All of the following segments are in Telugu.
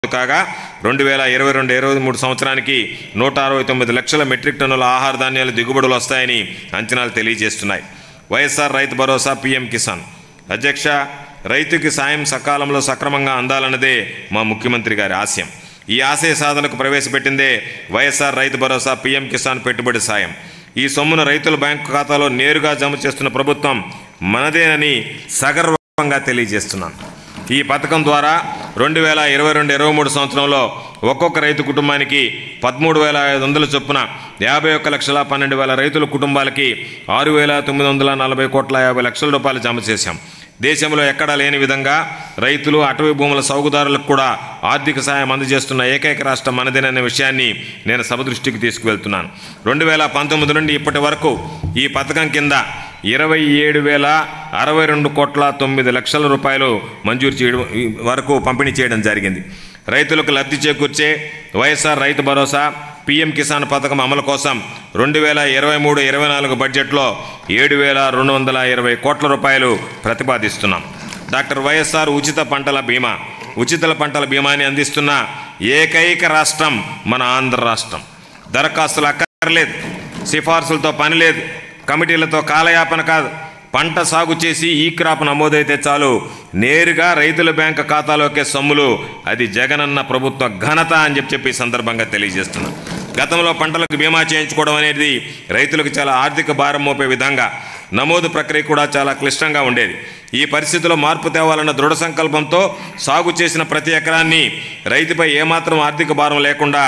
కాగా రెండు వేల ఇరవై రెండు ఇరవై మూడు సంవత్సరానికి నూట అరవై తొమ్మిది లక్షల మెట్రిక్ టన్నుల ఆహార ధాన్యాలు దిగుబడులు వస్తాయని అంచనాలు తెలియజేస్తున్నాయి వైఎస్ఆర్ రైతు భరోసా పీఎం కిసాన్ అధ్యక్ష రైతుకి సాయం సకాలంలో సక్రమంగా అందాలన్నదే మా ముఖ్యమంత్రి గారి ఆశయం ఈ ఆశయ సాధనకు ప్రవేశపెట్టిందే వైఎస్ఆర్ రైతు భరోసా పీఎం కిసాన్ పెట్టుబడి సాయం ఈ సొమ్మును రైతుల బ్యాంకు ఖాతాలో నేరుగా జమ చేస్తున్న ప్రభుత్వం మనదేనని సగర్వంగా తెలియజేస్తున్నాను ఈ పథకం ద్వారా రెండు వేల ఇరవై రెండు ఇరవై మూడు సంవత్సరంలో ఒక్కొక్క రైతు కుటుంబానికి పదమూడు వేల ఐదు వందల చొప్పున యాభై ఒక్క లక్షల పన్నెండు వేల రైతుల కుటుంబాలకి ఆరు వేల తొమ్మిది వందల నలభై కోట్ల యాభై లక్షల రూపాయలు జమ చేశాం దేశంలో ఎక్కడా లేని విధంగా రైతులు అటవీ భూముల సాగుదారులకు కూడా ఆర్థిక సాయం అందజేస్తున్న ఏకైక రాష్ట్రం మనదేననే విషయాన్ని నేను సభ దృష్టికి తీసుకువెళ్తున్నాను రెండు వేల పంతొమ్మిది నుండి ఇప్పటి వరకు ఈ పథకం కింద ఇరవై ఏడు వేల అరవై రెండు కోట్ల తొమ్మిది లక్షల రూపాయలు మంజూరు చేయడం ఈ వరకు పంపిణీ చేయడం జరిగింది రైతులకు లబ్ధి చేకూర్చే వైఎస్ఆర్ రైతు భరోసా పీఎం కిసాన్ పథకం అమలు కోసం రెండు వేల ఇరవై మూడు ఇరవై నాలుగు బడ్జెట్లో ఏడు వేల రెండు వందల ఇరవై కోట్ల రూపాయలు ప్రతిపాదిస్తున్నాం డాక్టర్ వైఎస్ఆర్ ఉచిత పంటల బీమా ఉచిత పంటల బీమాని అందిస్తున్న ఏకైక రాష్ట్రం మన ఆంధ్ర రాష్ట్రం దరఖాస్తులు అక్కర్లేదు సిఫార్సులతో పని లేదు కమిటీలతో కాలయాపన కాదు పంట సాగు చేసి ఈ క్రాప్ నమోదైతే చాలు నేరుగా రైతుల బ్యాంక్ ఖాతాలోకే సొమ్ములు అది జగనన్న ప్రభుత్వ ఘనత అని చెప్పి చెప్పి ఈ సందర్భంగా తెలియజేస్తున్నాం గతంలో పంటలకు బీమా చేయించుకోవడం అనేది రైతులకు చాలా ఆర్థిక భారం మోపే విధంగా నమోదు ప్రక్రియ కూడా చాలా క్లిష్టంగా ఉండేది ఈ పరిస్థితిలో మార్పు తేవాలన్న దృఢ సంకల్పంతో సాగు చేసిన ప్రతి ఎకరాన్ని రైతుపై ఏమాత్రం ఆర్థిక భారం లేకుండా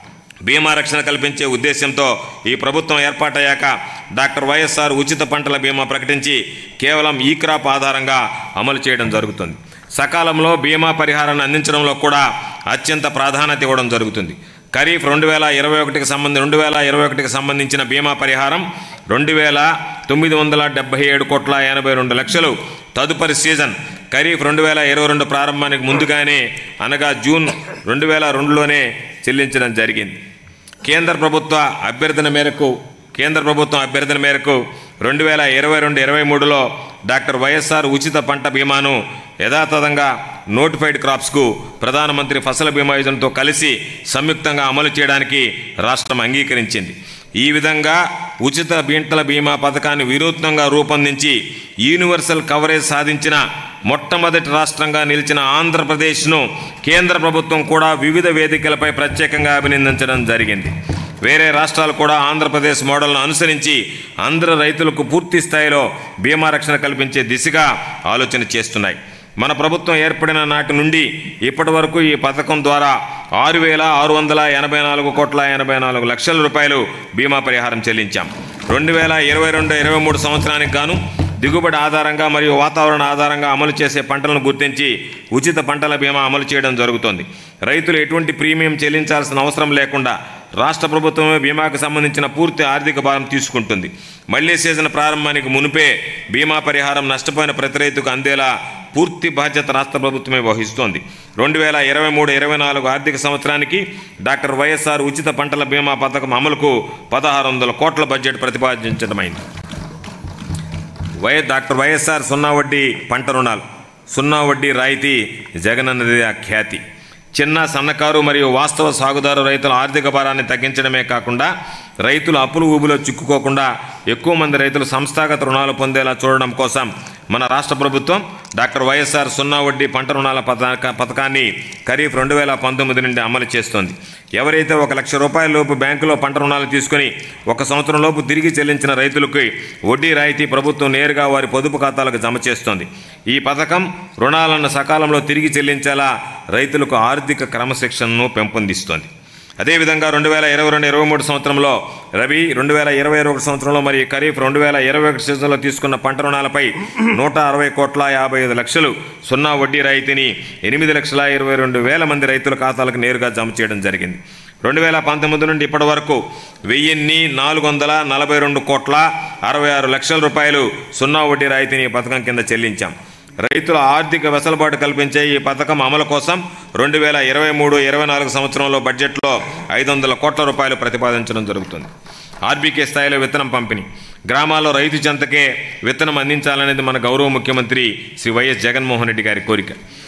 బీమా రక్షణ కల్పించే ఉద్దేశంతో ఈ ప్రభుత్వం ఏర్పాటయ్యాక డాక్టర్ వైఎస్ఆర్ ఉచిత పంటల బీమా ప్రకటించి కేవలం ఈ క్రాప్ ఆధారంగా అమలు చేయడం జరుగుతుంది సకాలంలో బీమా పరిహారాన్ని అందించడంలో కూడా అత్యంత ప్రాధాన్యత ఇవ్వడం జరుగుతుంది ఖరీఫ్ రెండు వేల ఇరవై ఒకటికి సంబంధి రెండు వేల ఇరవై ఒకటికి సంబంధించిన బీమా పరిహారం రెండు వేల తొమ్మిది వందల డెబ్బై ఏడు కోట్ల ఎనభై రెండు లక్షలు తదుపరి సీజన్ ఖరీఫ్ రెండు వేల ఇరవై రెండు ప్రారంభానికి ముందుగానే అనగా జూన్ రెండు వేల రెండులోనే చెల్లించడం జరిగింది కేంద్ర ప్రభుత్వ అభ్యర్థన మేరకు కేంద్ర ప్రభుత్వం అభ్యర్థన మేరకు రెండు వేల ఇరవై రెండు ఇరవై మూడులో డాక్టర్ వైఎస్ఆర్ ఉచిత పంట బీమాను యథాతథంగా నోటిఫైడ్ క్రాప్స్కు ప్రధానమంత్రి ఫసల్ బీమా యోజనతో కలిసి సంయుక్తంగా అమలు చేయడానికి రాష్ట్రం అంగీకరించింది ఈ విధంగా ఉచిత బీంటల బీమా పథకాన్ని వినూత్నంగా రూపొందించి యూనివర్సల్ కవరేజ్ సాధించిన మొట్టమొదటి రాష్ట్రంగా నిలిచిన ఆంధ్రప్రదేశ్ను కేంద్ర ప్రభుత్వం కూడా వివిధ వేదికలపై ప్రత్యేకంగా అభినందించడం జరిగింది వేరే రాష్ట్రాలు కూడా ఆంధ్రప్రదేశ్ మోడల్ను అనుసరించి ఆంధ్ర రైతులకు పూర్తి స్థాయిలో బీమా రక్షణ కల్పించే దిశగా ఆలోచన చేస్తున్నాయి మన ప్రభుత్వం ఏర్పడిన నాటి నుండి ఇప్పటి వరకు ఈ పథకం ద్వారా ఆరు వేల ఆరు వందల ఎనభై నాలుగు కోట్ల ఎనభై నాలుగు లక్షల రూపాయలు బీమా పరిహారం చెల్లించాం రెండు వేల ఇరవై రెండు ఇరవై మూడు సంవత్సరానికి గాను దిగుబడి ఆధారంగా మరియు వాతావరణ ఆధారంగా అమలు చేసే పంటలను గుర్తించి ఉచిత పంటల బీమా అమలు చేయడం జరుగుతోంది రైతులు ఎటువంటి ప్రీమియం చెల్లించాల్సిన అవసరం లేకుండా రాష్ట్ర ప్రభుత్వమే బీమాకు సంబంధించిన పూర్తి ఆర్థిక భారం తీసుకుంటుంది మళ్లీ సీజన్ ప్రారంభానికి మునిపే బీమా పరిహారం నష్టపోయిన ప్రతి రైతుకు అందేలా పూర్తి బాధ్యత రాష్ట్ర ప్రభుత్వమే వహిస్తోంది రెండు వేల ఇరవై మూడు ఇరవై నాలుగు ఆర్థిక సంవత్సరానికి డాక్టర్ వైఎస్ఆర్ ఉచిత పంటల బీమా పథకం అమలుకు పదహారు వందల కోట్ల బడ్జెట్ ప్రతిపాదించడమైంది వై డాక్టర్ వైఎస్ఆర్ సున్నా వడ్డీ పంట రుణాలు సున్నా వడ్డీ రాయితీ జగనన్నది ఆ ఖ్యాతి చిన్న సన్నకారు మరియు వాస్తవ సాగుదారు రైతుల ఆర్థిక భారాన్ని తగ్గించడమే కాకుండా రైతులు అప్పులు ఊబిలో చిక్కుకోకుండా ఎక్కువ మంది రైతులు సంస్థాగత రుణాలు పొందేలా చూడడం కోసం మన రాష్ట్ర ప్రభుత్వం డాక్టర్ వైఎస్ఆర్ సున్నా వడ్డీ పంట రుణాల పథక పథకాన్ని ఖరీఫ్ రెండు వేల పంతొమ్మిది నుండి అమలు చేస్తోంది ఎవరైతే ఒక లక్ష రూపాయల లోపు బ్యాంకులో పంట రుణాలు తీసుకుని ఒక సంవత్సరం లోపు తిరిగి చెల్లించిన రైతులకు వడ్డీ రాయితీ ప్రభుత్వం నేరుగా వారి పొదుపు ఖాతాలకు జమ చేస్తోంది ఈ పథకం రుణాలను సకాలంలో తిరిగి చెల్లించేలా రైతులకు ఆర్థిక క్రమశిక్షణను పెంపొందిస్తోంది అదేవిధంగా రెండు వేల ఇరవై రెండు ఇరవై మూడు సంవత్సరంలో రబీ రెండు వేల ఇరవై ఇరవై ఒకటి సంవత్సరంలో మరియు ఖరీఫ్ రెండు వేల ఇరవై ఒకటి సీజన్లో తీసుకున్న పంట రుణాలపై నూట అరవై కోట్ల యాభై ఐదు లక్షలు సున్నా వడ్డీ రాయితీని ఎనిమిది లక్షల ఇరవై రెండు వేల మంది రైతుల ఖాతాలకు నేరుగా జమ చేయడం జరిగింది రెండు వేల పంతొమ్మిది నుండి ఇప్పటి వరకు వెయ్యిన్ని నాలుగు వందల నలభై రెండు కోట్ల అరవై ఆరు లక్షల రూపాయలు సున్నా వడ్డీ రాయితీని ఈ పథకం కింద చెల్లించాం రైతుల ఆర్థిక వెసులుబాటు కల్పించే ఈ పథకం అమలు కోసం రెండు వేల ఇరవై మూడు ఇరవై నాలుగు సంవత్సరంలో బడ్జెట్లో ఐదు వందల కోట్ల రూపాయలు ప్రతిపాదించడం జరుగుతుంది ఆర్బీకే స్థాయిలో విత్తనం పంపిణీ గ్రామాల్లో రైతు చెంతకే విత్తనం అందించాలనేది మన గౌరవ ముఖ్యమంత్రి శ్రీ వైఎస్ జగన్మోహన్ రెడ్డి గారి కోరిక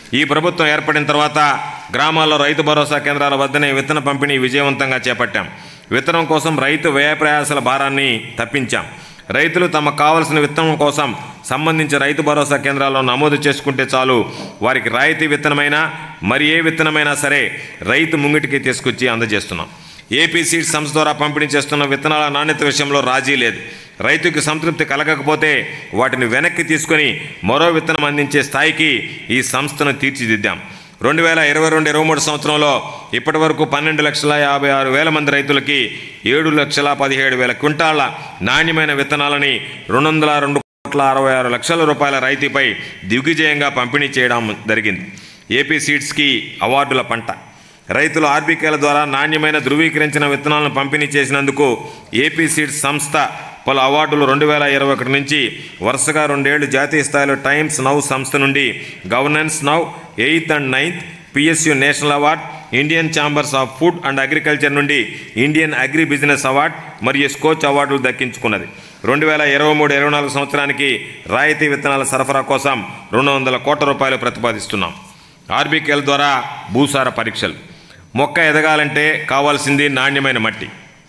ఈ ప్రభుత్వం ఏర్పడిన తర్వాత గ్రామాల్లో రైతు భరోసా కేంద్రాల వద్దనే విత్తన పంపిణీ విజయవంతంగా చేపట్టాం విత్తనం కోసం రైతు వ్యయ ప్రయాసాల భారాన్ని తప్పించాం రైతులు తమకు కావలసిన విత్తనం కోసం సంబంధించి రైతు భరోసా కేంద్రాల్లో నమోదు చేసుకుంటే చాలు వారికి రాయితీ విత్తనమైనా మరి ఏ విత్తనమైనా సరే రైతు ముంగిటికి తీసుకొచ్చి అందజేస్తున్నాం ఏపీ సీడ్స్ సంస్థ ద్వారా పంపిణీ చేస్తున్న విత్తనాల నాణ్యత విషయంలో రాజీ లేదు రైతుకి సంతృప్తి కలగకపోతే వాటిని వెనక్కి తీసుకొని మరో విత్తనం అందించే స్థాయికి ఈ సంస్థను తీర్చిదిద్దాం రెండు వేల ఇరవై రెండు ఇరవై మూడు సంవత్సరంలో ఇప్పటి వరకు పన్నెండు లక్షల యాభై ఆరు వేల మంది రైతులకి ఏడు లక్షల పదిహేడు వేల క్వింటాళ్ల నాణ్యమైన విత్తనాలని రెండు వందల రెండు కోట్ల అరవై ఆరు లక్షల రూపాయల రైతుపై దిగ్విజయంగా పంపిణీ చేయడం జరిగింది ఏపీ సీడ్స్కి అవార్డుల పంట రైతులు ఆర్బీకేల ద్వారా నాణ్యమైన ధృవీకరించిన విత్తనాలను పంపిణీ చేసినందుకు ఏపీ సీడ్స్ సంస్థ పలు అవార్డులు రెండు వేల ఇరవై ఒకటి నుంచి వరుసగా రెండేళ్లు జాతీయ స్థాయిలో టైమ్స్ నౌ సంస్థ నుండి Governance Now eighth and ninth PSU national award Indian Chambers of Food and Agriculture నుండి ఇండియన్ అగ్రి బిజినెస్ అవార్డ్ మరియు స్కోచ్ అవార్డులు దక్కించుకున్నది రెండు వేల ఇరవై మూడు ఇరవై నాలుగు సంవత్సరానికి రాయితీ విత్తనాల సరఫరా కోసం రెండు వందల కోట్ల రూపాయలు ప్రతిపాదిస్తున్నాం ఆర్బీకేల ద్వారా భూసార పరీక్షలు మొక్క ఎదగాలంటే కావాల్సింది నాణ్యమైన మట్టి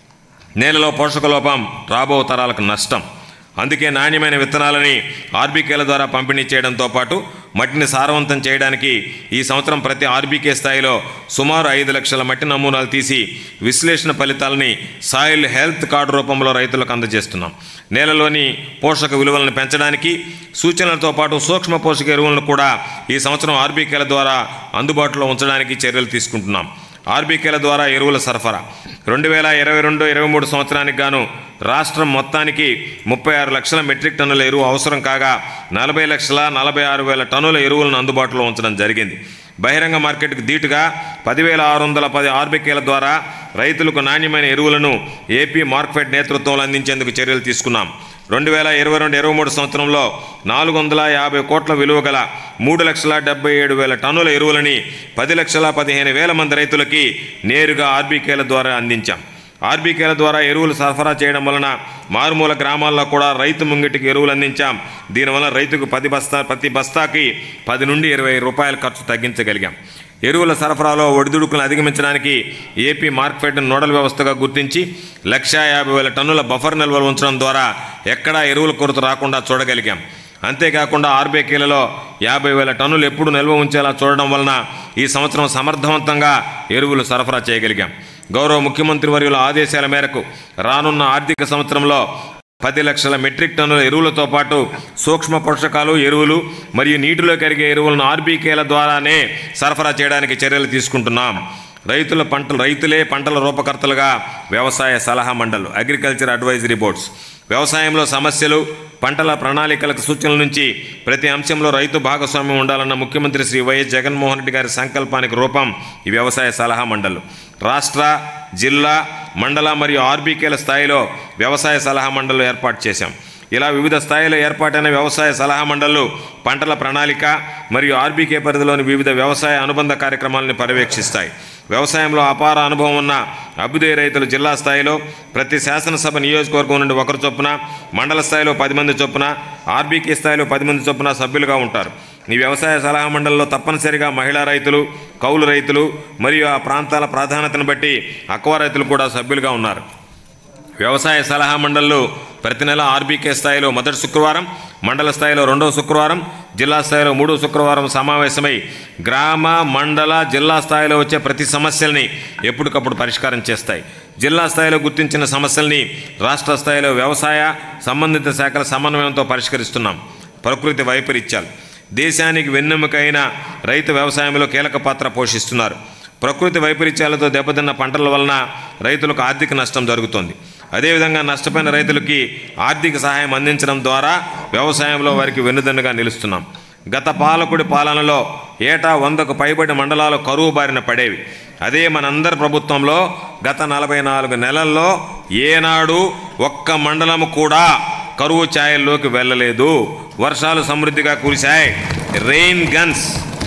నేలలో పోషక లోపం రాబో తరాలకు నష్టం అందుకే నాణ్యమైన విత్తనాలని ఆర్బీకేల ద్వారా పంపిణీ చేయడంతో పాటు మట్టిని సారవంతం చేయడానికి ఈ సంవత్సరం ప్రతి ఆర్బీకే స్థాయిలో సుమారు ఐదు లక్షల మట్టి నమూనాలు తీసి విశ్లేషణ ఫలితాలని సాయిల్ హెల్త్ కార్డు రూపంలో రైతులకు అందజేస్తున్నాం నేలలోని పోషక విలువలను పెంచడానికి సూచనలతో పాటు సూక్ష్మ పోషక ఎరువులను కూడా ఈ సంవత్సరం ఆర్బీకేల ద్వారా అందుబాటులో ఉంచడానికి చర్యలు తీసుకుంటున్నాం ఆర్బీకేల ద్వారా ఎరువుల సరఫరా రెండు వేల ఇరవై రెండు ఇరవై మూడు సంవత్సరానికి గాను రాష్ట్రం మొత్తానికి ముప్పై ఆరు లక్షల మెట్రిక్ టన్నుల ఎరువు అవసరం కాగా నలభై లక్షల నలభై ఆరు వేల టన్నుల ఎరువులను అందుబాటులో ఉంచడం జరిగింది బహిరంగ మార్కెట్కు ధీటుగా పదివేల ఆరు వందల పది ఆర్బీకేల ద్వారా రైతులకు నాణ్యమైన ఎరువులను ఏపీ మార్కెట్ నేతృత్వంలో అందించేందుకు చర్యలు తీసుకున్నాం రెండు వేల ఇరవై రెండు ఇరవై మూడు సంవత్సరంలో నాలుగు వందల యాభై కోట్ల విలువ గల మూడు లక్షల డెబ్బై ఏడు వేల టన్నుల ఎరువులని పది లక్షల పదిహేను వేల మంది రైతులకి నేరుగా ఆర్బీకేల ద్వారా అందించాం ఆర్బీకేల ద్వారా ఎరువులు సరఫరా చేయడం వలన మారుమూల గ్రామాల్లో కూడా రైతు ముంగిటికి ఎరువులు అందించాం దీనివల్ల రైతుకు పది బస్తా ప్రతి బస్తాకి పది నుండి ఇరవై రూపాయల ఖర్చు తగ్గించగలిగాం ఎరువుల సరఫరాలో ఒడిదుడుకులను అధిగమించడానికి ఏపీ మార్కెట్ నోడల్ వ్యవస్థగా గుర్తించి లక్షా యాభై వేల టన్నుల బఫర్ నిల్వలు ఉంచడం ద్వారా ఎక్కడా ఎరువుల కొరత రాకుండా చూడగలిగాం అంతేకాకుండా ఆర్బీకేలలో యాభై వేల టన్నులు ఎప్పుడు నిల్వ ఉంచేలా చూడడం వలన ఈ సంవత్సరం సమర్థవంతంగా ఎరువులు సరఫరా చేయగలిగాం గౌరవ ముఖ్యమంత్రి వర్యుల ఆదేశాల మేరకు రానున్న ఆర్థిక సంవత్సరంలో పది లక్షల మెట్రిక్ టన్నుల ఎరువులతో పాటు సూక్ష్మ పోషకాలు ఎరువులు మరియు నీటిలో కరిగే ఎరువులను ఆర్బీకేల ద్వారానే సరఫరా చేయడానికి చర్యలు తీసుకుంటున్నాం రైతుల పంటలు రైతులే పంటల రూపకర్తలుగా వ్యవసాయ సలహా మండలు అగ్రికల్చర్ అడ్వైజరీ బోర్డ్స్ వ్యవసాయంలో సమస్యలు పంటల ప్రణాళికలకు సూచనల నుంచి ప్రతి అంశంలో రైతు భాగస్వామ్యం ఉండాలన్న ముఖ్యమంత్రి శ్రీ వైఎస్ జగన్మోహన్ రెడ్డి గారి సంకల్పానికి రూపం ఈ వ్యవసాయ సలహా మండలు రాష్ట్ర జిల్లా మండల మరియు ఆర్బీకేల స్థాయిలో వ్యవసాయ సలహా మండలు ఏర్పాటు చేశాం ఇలా వివిధ స్థాయిలో ఏర్పాటైన వ్యవసాయ సలహా మండళ్ళు పంటల ప్రణాళిక మరియు ఆర్బీకే పరిధిలోని వివిధ వ్యవసాయ అనుబంధ కార్యక్రమాలను పర్యవేక్షిస్తాయి వ్యవసాయంలో అపార అనుభవం ఉన్న అభ్యుదయ రైతులు జిల్లా స్థాయిలో ప్రతి శాసనసభ నియోజకవర్గం నుండి ఒకరు చొప్పున మండల స్థాయిలో పది మంది చొప్పున ఆర్బీకే స్థాయిలో పది మంది చొప్పున సభ్యులుగా ఉంటారు ఈ వ్యవసాయ సలహా మండలిలో తప్పనిసరిగా మహిళా రైతులు కౌలు రైతులు మరియు ఆ ప్రాంతాల ప్రాధాన్యతను బట్టి అక్వా రైతులు కూడా సభ్యులుగా ఉన్నారు వ్యవసాయ సలహా మండళ్ళు ప్రతి నెల ఆర్బీకే స్థాయిలో మొదటి శుక్రవారం మండల స్థాయిలో రెండవ శుక్రవారం జిల్లా స్థాయిలో మూడో శుక్రవారం సమావేశమై గ్రామ మండల జిల్లా స్థాయిలో వచ్చే ప్రతి సమస్యల్ని ఎప్పటికప్పుడు పరిష్కారం చేస్తాయి జిల్లా స్థాయిలో గుర్తించిన సమస్యల్ని రాష్ట్ర స్థాయిలో వ్యవసాయ సంబంధిత శాఖల సమన్వయంతో పరిష్కరిస్తున్నాం ప్రకృతి వైపరీత్యాలు దేశానికి వెన్నెముకైన రైతు వ్యవసాయంలో కీలక పాత్ర పోషిస్తున్నారు ప్రకృతి వైపరీత్యాలతో దెబ్బతిన్న పంటల వలన రైతులకు ఆర్థిక నష్టం జరుగుతోంది అదేవిధంగా నష్టపోయిన రైతులకి ఆర్థిక సహాయం అందించడం ద్వారా వ్యవసాయంలో వారికి వెన్నుదన్నుగా నిలుస్తున్నాం గత పాలకుడి పాలనలో ఏటా వందకు పైబడి మండలాలు కరువు బారిన పడేవి అదే మనందరి ప్రభుత్వంలో గత నలభై నాలుగు నెలల్లో ఏనాడు ఒక్క మండలం కూడా కరువు ఛాయల్లోకి వెళ్ళలేదు వర్షాలు సమృద్ధిగా కురిశాయి రెయిన్ గన్స్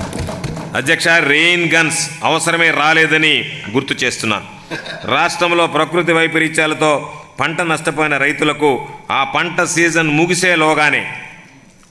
అధ్యక్ష రెయిన్ గన్స్ అవసరమే రాలేదని గుర్తు చేస్తున్నాను రాష్ట్రంలో ప్రకృతి వైపరీత్యాలతో పంట నష్టపోయిన రైతులకు ఆ పంట సీజన్ ముగిసేలోగానే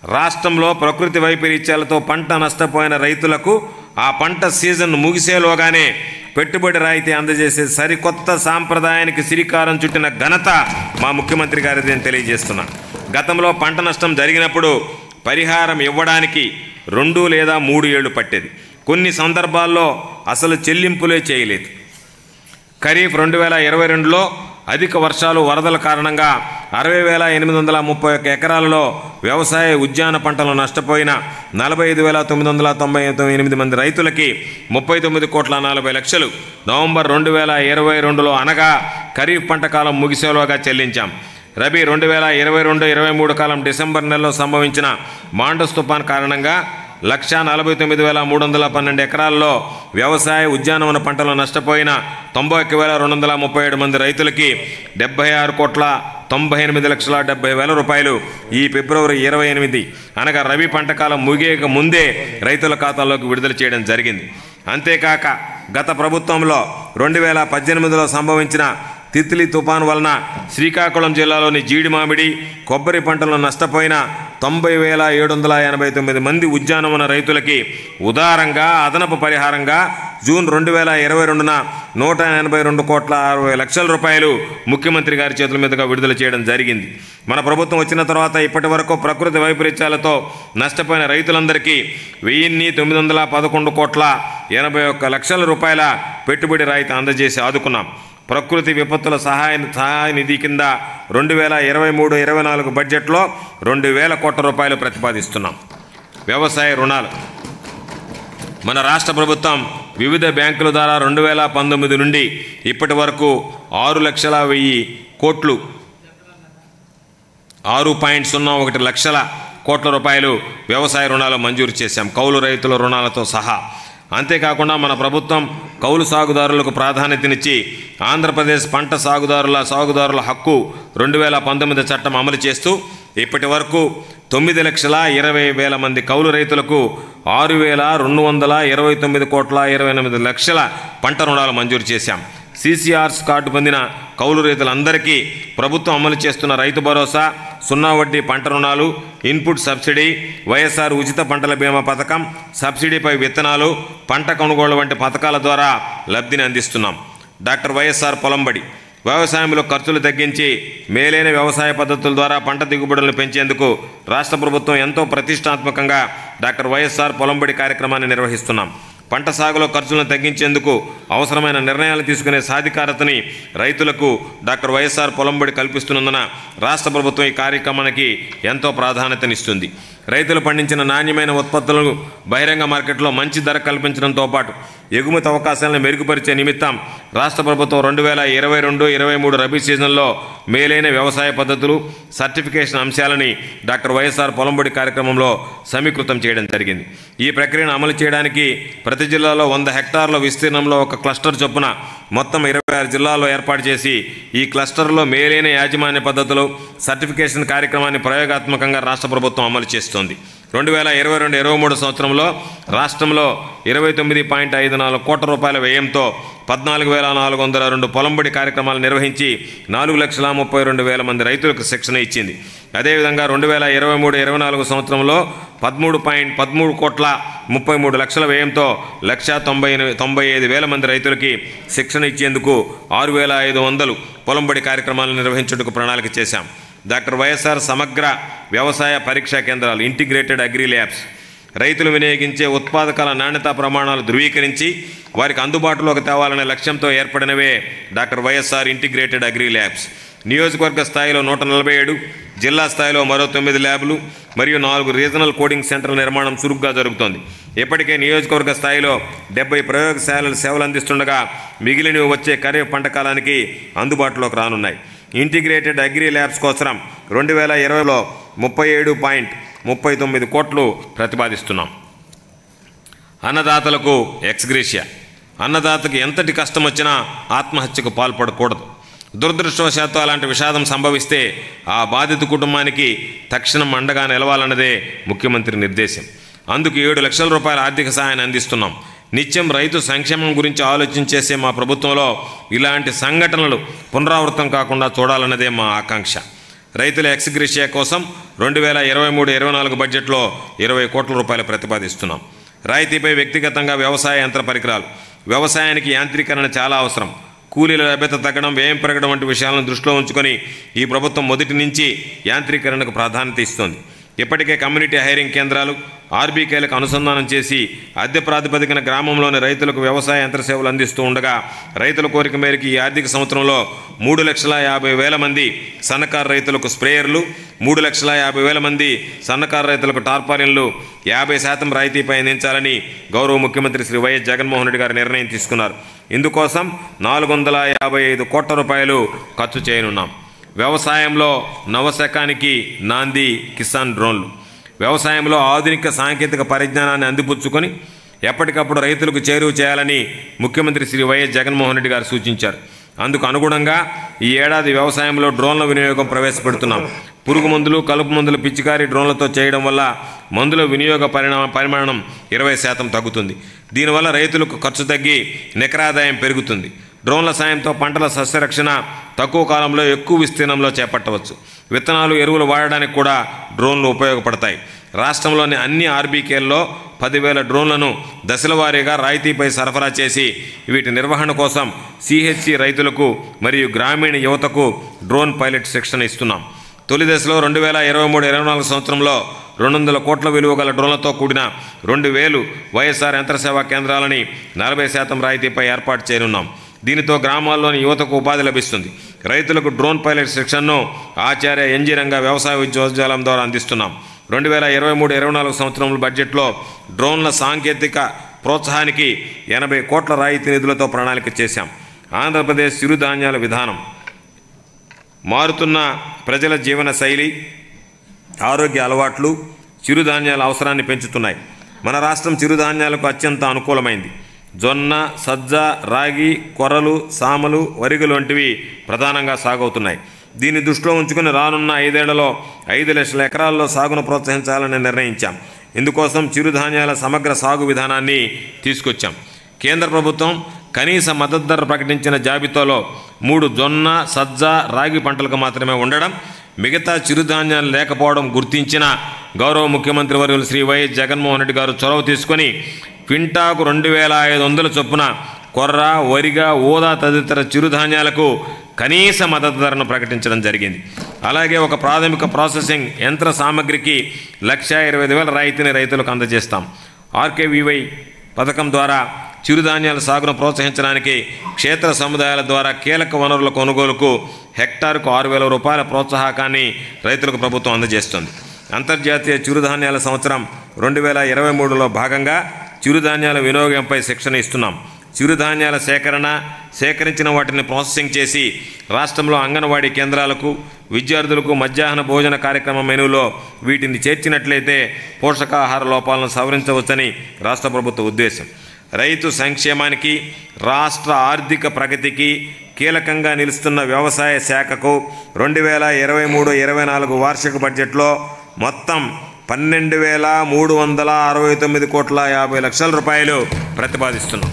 రాష్ట్రంలో ప్రకృతి వైపరీత్యాలతో పంట నష్టపోయిన రైతులకు ఆ పంట సీజన్ ముగిసేలోగానే పెట్టుబడి రాయితీ అందజేసే సరికొత్త సాంప్రదాయానికి శ్రీకారం చుట్టిన ఘనత మా ముఖ్యమంత్రి గారిది అని తెలియజేస్తున్నా గతంలో పంట నష్టం జరిగినప్పుడు పరిహారం ఇవ్వడానికి రెండు లేదా మూడు ఏళ్లు పట్టేది కొన్ని సందర్భాల్లో అసలు చెల్లింపులే చేయలేదు ఖరీఫ్ రెండు వేల ఇరవై రెండులో అధిక వర్షాలు వరదల కారణంగా అరవై వేల ఎనిమిది వందల ముప్పై ఒక్క ఎకరాలలో వ్యవసాయ ఉద్యాన పంటలు నష్టపోయిన నలభై ఐదు వేల తొమ్మిది వందల తొంభై ఎనిమిది మంది రైతులకి ముప్పై తొమ్మిది కోట్ల నలభై లక్షలు నవంబర్ రెండు వేల ఇరవై రెండులో అనగా ఖరీఫ్ పంట కాలం ముగిసేలోగా చెల్లించాం రబీ రెండు వేల ఇరవై రెండు ఇరవై మూడు కాలం డిసెంబర్ నెలలో సంభవించిన మాండస్ తుఫాన్ కారణంగా లక్ష నలభై తొమ్మిది వేల మూడు వందల పన్నెండు ఎకరాల్లో వ్యవసాయ ఉద్యానవన పంటలు నష్టపోయిన తొంభై ఒక్క వేల రెండు వందల ముప్పై ఏడు మంది రైతులకి డెబ్బై ఆరు కోట్ల తొంభై ఎనిమిది లక్షల డెబ్బై వేల రూపాయలు ఈ ఫిబ్రవరి ఇరవై ఎనిమిది అనగా రబీ పంట కాలం ముగియక ముందే రైతుల ఖాతాల్లోకి విడుదల చేయడం జరిగింది అంతేకాక గత ప్రభుత్వంలో రెండు వేల పద్దెనిమిదిలో సంభవించిన తిత్లీ తుఫాను వలన శ్రీకాకుళం జిల్లాలోని జీడి మామిడి కొబ్బరి పంటలు నష్టపోయిన తొంభై వేల ఏడు వందల ఎనభై తొమ్మిది మంది ఉద్యానవన రైతులకి ఉదారంగా అదనపు పరిహారంగా జూన్ రెండు వేల ఇరవై రెండున నూట ఎనభై రెండు కోట్ల అరవై లక్షల రూపాయలు ముఖ్యమంత్రి గారి చేతుల మీదుగా విడుదల చేయడం జరిగింది మన ప్రభుత్వం వచ్చిన తర్వాత ఇప్పటి వరకు ప్రకృతి వైపరీత్యాలతో నష్టపోయిన రైతులందరికీ వెయ్యిన్ని తొమ్మిది వందల పదకొండు కోట్ల ఎనభై ఒక్క లక్షల రూపాయల పెట్టుబడి రాయితీ అందజేసి ఆదుకున్నాం ప్రకృతి విపత్తుల సహాయ సహాయ నిధి కింద రెండు వేల ఇరవై మూడు ఇరవై నాలుగు బడ్జెట్లో రెండు వేల కోట్ల రూపాయలు ప్రతిపాదిస్తున్నాం వ్యవసాయ రుణాలు మన రాష్ట్ర ప్రభుత్వం వివిధ బ్యాంకుల ద్వారా రెండు వేల పంతొమ్మిది నుండి ఇప్పటి వరకు ఆరు లక్షల వెయ్యి కోట్లు ఆరు పాయింట్ సున్నా ఒకటి లక్షల కోట్ల రూపాయలు వ్యవసాయ రుణాలు మంజూరు చేశాం కౌలు రైతుల రుణాలతో సహా అంతేకాకుండా మన ప్రభుత్వం కౌలు సాగుదారులకు ప్రాధాన్యతనిచ్చి ఆంధ్రప్రదేశ్ పంట సాగుదారుల సాగుదారుల హక్కు రెండు వేల పంతొమ్మిది చట్టం అమలు చేస్తూ ఇప్పటి వరకు తొమ్మిది లక్షల ఇరవై వేల మంది కౌలు రైతులకు ఆరు వేల రెండు వందల ఇరవై తొమ్మిది కోట్ల ఇరవై ఎనిమిది లక్షల పంట రుణాలు మంజూరు చేశాం సీసీఆర్స్ కార్డు పొందిన కౌలు రైతులందరికీ ప్రభుత్వం అమలు చేస్తున్న రైతు భరోసా సున్నా వడ్డీ పంట రుణాలు ఇన్పుట్ సబ్సిడీ వైఎస్ఆర్ ఉచిత పంటల బీమా పథకం సబ్సిడీపై విత్తనాలు పంట కొనుగోలు వంటి పథకాల ద్వారా లబ్ధిని అందిస్తున్నాం డాక్టర్ వైఎస్ఆర్ పొలంబడి వ్యవసాయంలో ఖర్చులు తగ్గించి మేలైన వ్యవసాయ పద్ధతుల ద్వారా పంట దిగుబడులను పెంచేందుకు రాష్ట్ర ప్రభుత్వం ఎంతో ప్రతిష్టాత్మకంగా డాక్టర్ వైఎస్ఆర్ పొలంబడి కార్యక్రమాన్ని నిర్వహిస్తున్నాం పంట సాగులో ఖర్చులను తగ్గించేందుకు అవసరమైన నిర్ణయాలు తీసుకునే సాధికారతని రైతులకు డాక్టర్ వైఎస్ఆర్ పొలంబడి కల్పిస్తున్నందున రాష్ట్ర ప్రభుత్వం ఈ కార్యక్రమానికి ఎంతో ప్రాధాన్యతనిస్తుంది రైతులు పండించిన నాణ్యమైన ఉత్పత్తులను బహిరంగ మార్కెట్లో మంచి ధర కల్పించడంతో పాటు ఎగుమతి అవకాశాలను మెరుగుపరిచే నిమిత్తం రాష్ట్ర ప్రభుత్వం రెండు వేల ఇరవై రెండు ఇరవై మూడు రబీ సీజన్లో మేలైన వ్యవసాయ పద్ధతులు సర్టిఫికేషన్ అంశాలని డాక్టర్ వైఎస్ఆర్ పొలంబడి కార్యక్రమంలో సమీకృతం చేయడం జరిగింది ఈ ప్రక్రియను అమలు చేయడానికి ప్రతి జిల్లాలో వంద హెక్టార్ల విస్తీర్ణంలో ఒక క్లస్టర్ చొప్పున మొత్తం ఇరవై ఆరు జిల్లాల్లో ఏర్పాటు చేసి ఈ క్లస్టర్లో మేలైన యాజమాన్య పద్ధతులు సర్టిఫికేషన్ కార్యక్రమాన్ని ప్రయోగాత్మకంగా రాష్ట్ర ప్రభుత్వం అమలు చేస్తోంది రెండు వేల ఇరవై రెండు ఇరవై మూడు సంవత్సరంలో రాష్ట్రంలో ఇరవై తొమ్మిది పాయింట్ ఐదు నాలుగు కోట్ల రూపాయల వ్యయంతో పద్నాలుగు వేల నాలుగు వందల రెండు పొలంబడి కార్యక్రమాలు నిర్వహించి నాలుగు లక్షల ముప్పై రెండు వేల మంది రైతులకు శిక్షణ ఇచ్చింది అదేవిధంగా రెండు వేల ఇరవై మూడు ఇరవై నాలుగు సంవత్సరంలో పదమూడు పాయింట్ పదమూడు కోట్ల ముప్పై మూడు లక్షల వ్యయంతో లక్ష తొంభై ఎనిమిది తొంభై ఐదు వేల మంది రైతులకి శిక్షణ ఇచ్చేందుకు ఆరు వేల ఐదు వందలు పొలంబడి కార్యక్రమాలు నిర్వహించేందుకు ప్రణాళిక చేశాం డాక్టర్ వైఎస్ఆర్ సమగ్ర వ్యవసాయ పరీక్షా కేంద్రాలు ఇంటిగ్రేటెడ్ అగ్రి ల్యాబ్స్ రైతులు వినియోగించే ఉత్పాదకాల నాణ్యతా ప్రమాణాలు ధృవీకరించి వారికి అందుబాటులోకి తేవాలనే లక్ష్యంతో ఏర్పడినవే doctor YSR integrated agri labs నియోజకవర్గ స్థాయిలో నూట నలభై ఏడు జిల్లా స్థాయిలో మరో తొమ్మిది ల్యాబ్లు మరియు నాలుగు రీజనల్ కోడింగ్ సెంటర్ల నిర్మాణం చురుగ్గా జరుగుతోంది ఇప్పటికే నియోజకవర్గ స్థాయిలో డెబ్బై ప్రయోగశాలలు సేవలు అందిస్తుండగా మిగిలినవి వచ్చే ఖరీఫ్ పంట కాలానికి అందుబాటులోకి రానున్నాయి ఇంటిగ్రేటెడ్ అగ్రి ల్యాబ్స్ కోసం రెండు వేల ఇరవైలో ముప్పై ఏడు పాయింట్ ముప్పై తొమ్మిది కోట్లు ప్రతిపాదిస్తున్నాం అన్నదాతలకు ఎక్స్గ్రేషియా అన్నదాతకి ఎంతటి కష్టం వచ్చినా ఆత్మహత్యకు పాల్పడకూడదు దురదృష్టవశాత్తు అలాంటి విషాదం సంభవిస్తే ఆ బాధిత కుటుంబానికి తక్షణం అండగా నిలవాలన్నదే ముఖ్యమంత్రి నిర్దేశం అందుకు ఏడు లక్షల రూపాయల ఆర్థిక సహాయాన్ని అందిస్తున్నాం నిత్యం రైతు సంక్షేమం గురించి ఆలోచించేసే మా ప్రభుత్వంలో ఇలాంటి సంఘటనలు పునరావృతం కాకుండా చూడాలన్నదే మా ఆకాంక్ష రైతుల ఎక్స్గ్రేషియా కోసం రెండు వేల ఇరవై మూడు ఇరవై నాలుగు బడ్జెట్లో ఇరవై కోట్ల రూపాయలు ప్రతిపాదిస్తున్నాం రాయితీపై వ్యక్తిగతంగా వ్యవసాయ యంత్ర పరికరాలు వ్యవసాయానికి యాంత్రీకరణ చాలా అవసరం కూలీల లభ్యత తగ్గడం వ్యయం పెరగడం వంటి విషయాలను దృష్టిలో ఉంచుకొని ఈ ప్రభుత్వం మొదటి నుంచి యాంత్రీకరణకు ప్రాధాన్యత ఇస్తోంది ఇప్పటికే కమ్యూనిటీ హైరింగ్ కేంద్రాలు ఆర్బీకేలకు అనుసంధానం చేసి అద్దె ప్రాతిపదికన గ్రామంలోని రైతులకు వ్యవసాయ యంత్ర సేవలు అందిస్తూ ఉండగా రైతుల కోరిక మేరకు ఈ ఆర్థిక సంవత్సరంలో మూడు లక్షల యాభై వేల మంది సన్నకారు రైతులకు స్ప్రేయర్లు మూడు లక్షల యాభై వేల మంది సన్నకారు రైతులకు టార్పాలిన్లు యాభై శాతం రాయితీపై అందించాలని గౌరవ ముఖ్యమంత్రి శ్రీ వైఎస్ జగన్మోహన్ రెడ్డి గారు నిర్ణయం తీసుకున్నారు ఇందుకోసం నాలుగు వందల యాభై ఐదు కోట్ల రూపాయలు ఖర్చు చేయనున్నాం వ్యవసాయంలో నవశకానికి నాంది కిసాన్ డ్రోన్లు వ్యవసాయంలో ఆధునిక సాంకేతిక పరిజ్ఞానాన్ని అందిపుచ్చుకొని ఎప్పటికప్పుడు రైతులకు చేరువ చేయాలని ముఖ్యమంత్రి శ్రీ వైఎస్ జగన్మోహన్ రెడ్డి గారు సూచించారు అందుకు అనుగుణంగా ఈ ఏడాది వ్యవసాయంలో డ్రోన్ల వినియోగం ప్రవేశపెడుతున్నాం పురుగు మందులు కలుపు మందులు పిచికారీ డ్రోన్లతో చేయడం వల్ల మందుల వినియోగ పరిణామ పరిమాణం ఇరవై శాతం తగ్గుతుంది దీనివల్ల రైతులకు ఖర్చు తగ్గి నికరాదాయం పెరుగుతుంది డ్రోన్ల సాయంతో పంటల సస్యరక్షణ తక్కువ కాలంలో ఎక్కువ విస్తీర్ణంలో చేపట్టవచ్చు విత్తనాలు ఎరువులు వాడడానికి కూడా డ్రోన్లు ఉపయోగపడతాయి రాష్ట్రంలోని అన్ని ఆర్బీకేల్లో పదివేల డ్రోన్లను దశల వారీగా రాయితీపై సరఫరా చేసి వీటి నిర్వహణ కోసం సిహెచ్సి రైతులకు మరియు గ్రామీణ యువతకు డ్రోన్ పైలట్ శిక్షణ ఇస్తున్నాం తొలి దశలో రెండు వేల ఇరవై మూడు ఇరవై నాలుగు సంవత్సరంలో రెండు వందల కోట్ల విలువ గల డ్రోన్లతో కూడిన రెండు వేలు వైఎస్ఆర్ యంత్ర సేవా కేంద్రాలని నలభై శాతం రాయితీపై ఏర్పాటు చేయనున్నాం దీనితో గ్రామాల్లోని యువతకు ఉపాధి లభిస్తుంది రైతులకు డ్రోన్ పైలట్ శిక్షణను ఆచార్య ఎన్జీ రంగ వ్యవసాయ విశ్వవిద్యాలయం ద్వారా అందిస్తున్నాం రెండు వేల ఇరవై మూడు ఇరవై నాలుగు సంవత్సరంలో బడ్జెట్లో డ్రోన్ల సాంకేతిక ప్రోత్సాహానికి ఎనభై కోట్ల రాయితీ నిధులతో ప్రణాళిక చేశాం ఆంధ్రప్రదేశ్ చిరుధాన్యాల విధానం మారుతున్న ప్రజల జీవన శైలి ఆరోగ్య అలవాట్లు చిరుధాన్యాల అవసరాన్ని పెంచుతున్నాయి మన రాష్ట్రం చిరుధాన్యాలకు అత్యంత అనుకూలమైంది జొన్న సజ్జ రాగి కొర్రలు సామలు వరిగలు వంటివి ప్రధానంగా సాగవుతున్నాయి దీన్ని దృష్టిలో ఉంచుకుని రానున్న ఐదేళ్లలో ఐదు లక్షల ఎకరాల్లో సాగును ప్రోత్సహించాలని నిర్ణయించాం ఇందుకోసం చిరుధాన్యాల సమగ్ర సాగు విధానాన్ని తీసుకొచ్చాం కేంద్ర ప్రభుత్వం కనీస మద్దతు ధర ప్రకటించిన జాబితాలో మూడు జొన్న సజ్జ రాగి పంటలకు మాత్రమే ఉండడం మిగతా చిరుధాన్యాలు లేకపోవడం గుర్తించిన గౌరవ ముఖ్యమంత్రి వర్యులు శ్రీ వైఎస్ జగన్మోహన్ రెడ్డి గారు చొరవ తీసుకొని క్వింటాకు రెండు వేల ఐదు వందల చొప్పున కొర్ర వరిగా ఊదా తదితర చిరుధాన్యాలకు కనీస మద్దతు ధరను ప్రకటించడం జరిగింది అలాగే ఒక ప్రాథమిక ప్రాసెసింగ్ యంత్ర సామగ్రికి లక్ష ఇరవై ఐదు వేల రాయితీని రైతులకు అందజేస్తాం ఆర్కేవివై పథకం ద్వారా చిరుధాన్యాల సాగును ప్రోత్సహించడానికి క్షేత్ర సముదాయాల ద్వారా కీలక వనరుల కొనుగోలుకు హెక్టార్కు ఆరు వేల రూపాయల ప్రోత్సాహకాన్ని రైతులకు ప్రభుత్వం అందజేస్తుంది అంతర్జాతీయ చిరుధాన్యాల సంవత్సరం రెండు వేల ఇరవై మూడులో భాగంగా చిరుధాన్యాల వినియోగంపై శిక్షణ ఇస్తున్నాం చిరుధాన్యాల సేకరణ సేకరించిన వాటిని ప్రాసెసింగ్ చేసి రాష్ట్రంలో అంగన్వాడీ కేంద్రాలకు విద్యార్థులకు మధ్యాహ్న భోజన కార్యక్రమం మెనూలో వీటిని చేర్చినట్లయితే పోషకాహార లోపాలను సవరించవచ్చని రాష్ట్ర ప్రభుత్వ ఉద్దేశం రైతు సంక్షేమానికి రాష్ట్ర ఆర్థిక ప్రగతికి కీలకంగా నిలుస్తున్న వ్యవసాయ శాఖకు రెండు వేల ఇరవై మూడు ఇరవై నాలుగు వార్షిక బడ్జెట్లో మొత్తం పన్నెండు వేల మూడు వందల అరవై తొమ్మిది కోట్ల యాభై లక్షల రూపాయలు ప్రతిపాదిస్తున్నాం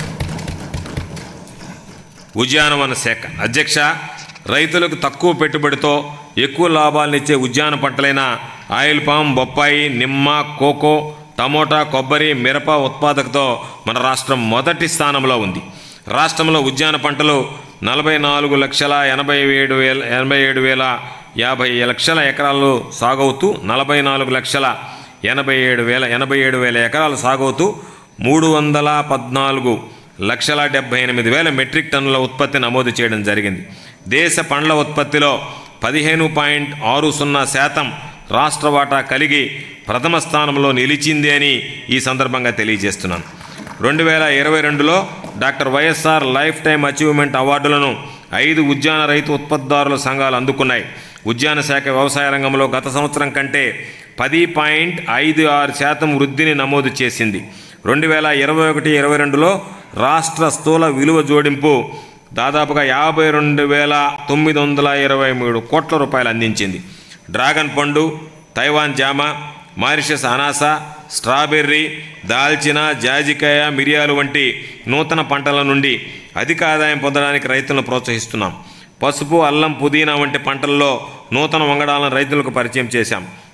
ఉద్యానవన శాఖ అధ్యక్ష రైతులకు తక్కువ పెట్టుబడితో ఎక్కువ లాభాలనిచ్చే ఉద్యాన పంటలైన ఆయిల్ పామ్ బొప్పాయి నిమ్మ కోకో టమోటా కొబ్బరి మిరప ఉత్పాదకతో మన రాష్ట్రం మొదటి స్థానంలో ఉంది రాష్ట్రంలో ఉద్యాన పంటలు నలభై నాలుగు లక్షల ఎనభై ఏడు వేల ఎనభై ఏడు వేల యాభై లక్షల ఎకరాలు సాగవుతూ నలభై నాలుగు లక్షల ఎనభై ఏడు వేల ఎనభై ఏడు వేల ఎకరాలు సాగవుతూ మూడు వందల పద్నాలుగు లక్షల డెబ్బై ఎనిమిది వేల మెట్రిక్ టన్నుల ఉత్పత్తి నమోదు చేయడం జరిగింది దేశ పండ్ల ఉత్పత్తిలో పదిహేను పాయింట్ ఆరు సున్నా శాతం రాష్ట్ర వాటా కలిగి ప్రథమ స్థానంలో నిలిచింది అని ఈ సందర్భంగా తెలియజేస్తున్నాను రెండు వేల ఇరవై రెండులో doctor YSR lifetime achievement అవార్డులను ఐదు ఉద్యాన రైతు ఉత్పత్తిదారుల సంఘాలు అందుకున్నాయి ఉద్యాన శాఖ వ్యవసాయ రంగంలో గత సంవత్సరం కంటే పది పాయింట్ ఐదు ఆరు శాతం వృద్ధిని నమోదు చేసింది రెండు వేల ఇరవై ఒకటి ఇరవై రెండులో రాష్ట్ర స్థూల విలువ జోడింపు దాదాపుగా యాభై రెండు వేల తొమ్మిది వందల ఇరవై మూడు కోట్ల రూపాయలు అందించింది డ్రాగన్ పండు తైవాన్ జామ మారిషస్ అనాస స్ట్రాబెర్రీ దాల్చిన జాజికాయ మిరియాలు వంటి నూతన పంటల నుండి అధిక ఆదాయం పొందడానికి రైతులను ప్రోత్సహిస్తున్నాం పసుపు అల్లం పుదీనా వంటి పంటల్లో నూతన వంగడాలను రైతులకు పరిచయం చేశాం